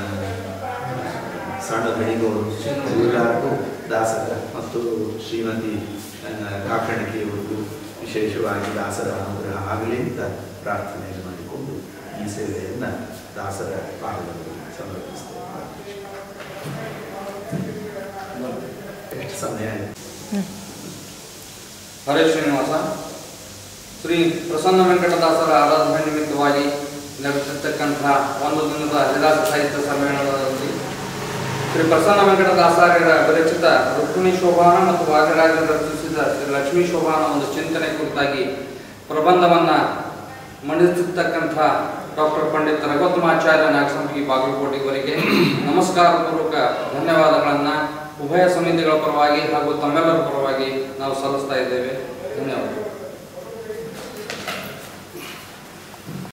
ಸಣ್ಣ ಬೆಳಿಗೋರು ಎಲ್ಲರಿಗೂ ದಾಸರ ಮತ್ತು ಶ್ರೀಮತಿ ಆ, ಕಾಕಣಿಕೆಯವರಿಗೂ ವಿಶೇಷವಾಗಿ ದಾಸರ ಅನುಗ್ರಹ ಆಗಲಿ ಅಂತ ಪ್ರಾರ್ಥನೆಯನ್ನು ಮಾಡಿಕೊಂಡು ಈ ಸೇವೆಯನ್ನು ದಾಸರ ಪಾದಗಳಲ್ಲಿ ಸಮರ್ಪಿಸ್ತೇವೆ ಎಷ್ಟು ಸಮಯ ಆಯ್ತು ಹರೇ ಶ್ರೀನಿವಾಸ ಶ್ರೀ ಪ್ರಸನ್ನ ವೆಂಕಟದಾಸರ ಆರಾಧನೆ ನಿಮಿತ್ತವಾಗಿ ನಡೆಸಿರ್ತಕ್ಕಂತಹ ಒಂದು ದಿನದ ಹರಿದಾಸ ಸಾಹಿತ್ಯ ಸಮ್ಮೇಳನದಲ್ಲಿ ಶ್ರೀ ಪ್ರಸನ್ನ ವೆಂಕಟದಾಸಾರ್ಯರ ವಿರಚಿತ ರುಕ್ಮಿಣಿ ಶೋಭಾನ ಮತ್ತು ವಾಗರಾಜರು ರಚಿಸಿದ ಶ್ರೀ ಲಕ್ಷ್ಮೀ ಶೋಭಾನ ಒಂದು ಚಿಂತನೆ ಕುರಿತಾಗಿ ಪ್ರಬಂಧವನ್ನ ಮಂಡಿಸಿರ್ತಕ್ಕಂಥ ಡಾಕ್ಟರ್ ಪಂಡಿತ್ ರಘೋತ್ತಮಾಚಾರ್ಯ ನಾಗಸಂಪಿಗೆ ಬಾಗಲಕೋಟೆ ಇವರಿಗೆ ನಮಸ್ಕಾರ ಪೂರ್ವಕ ಧನ್ಯವಾದಗಳನ್ನ ಉಭಯ ಸಮಿತಿಗಳ ಪರವಾಗಿ ಹಾಗೂ ತಮ್ಮೆಲ್ಲರ ಪರವಾಗಿ ನಾವು ಸಲ್ಲಿಸ್ತಾ ಇದ್ದೇವೆ ಧನ್ಯವಾದಗಳು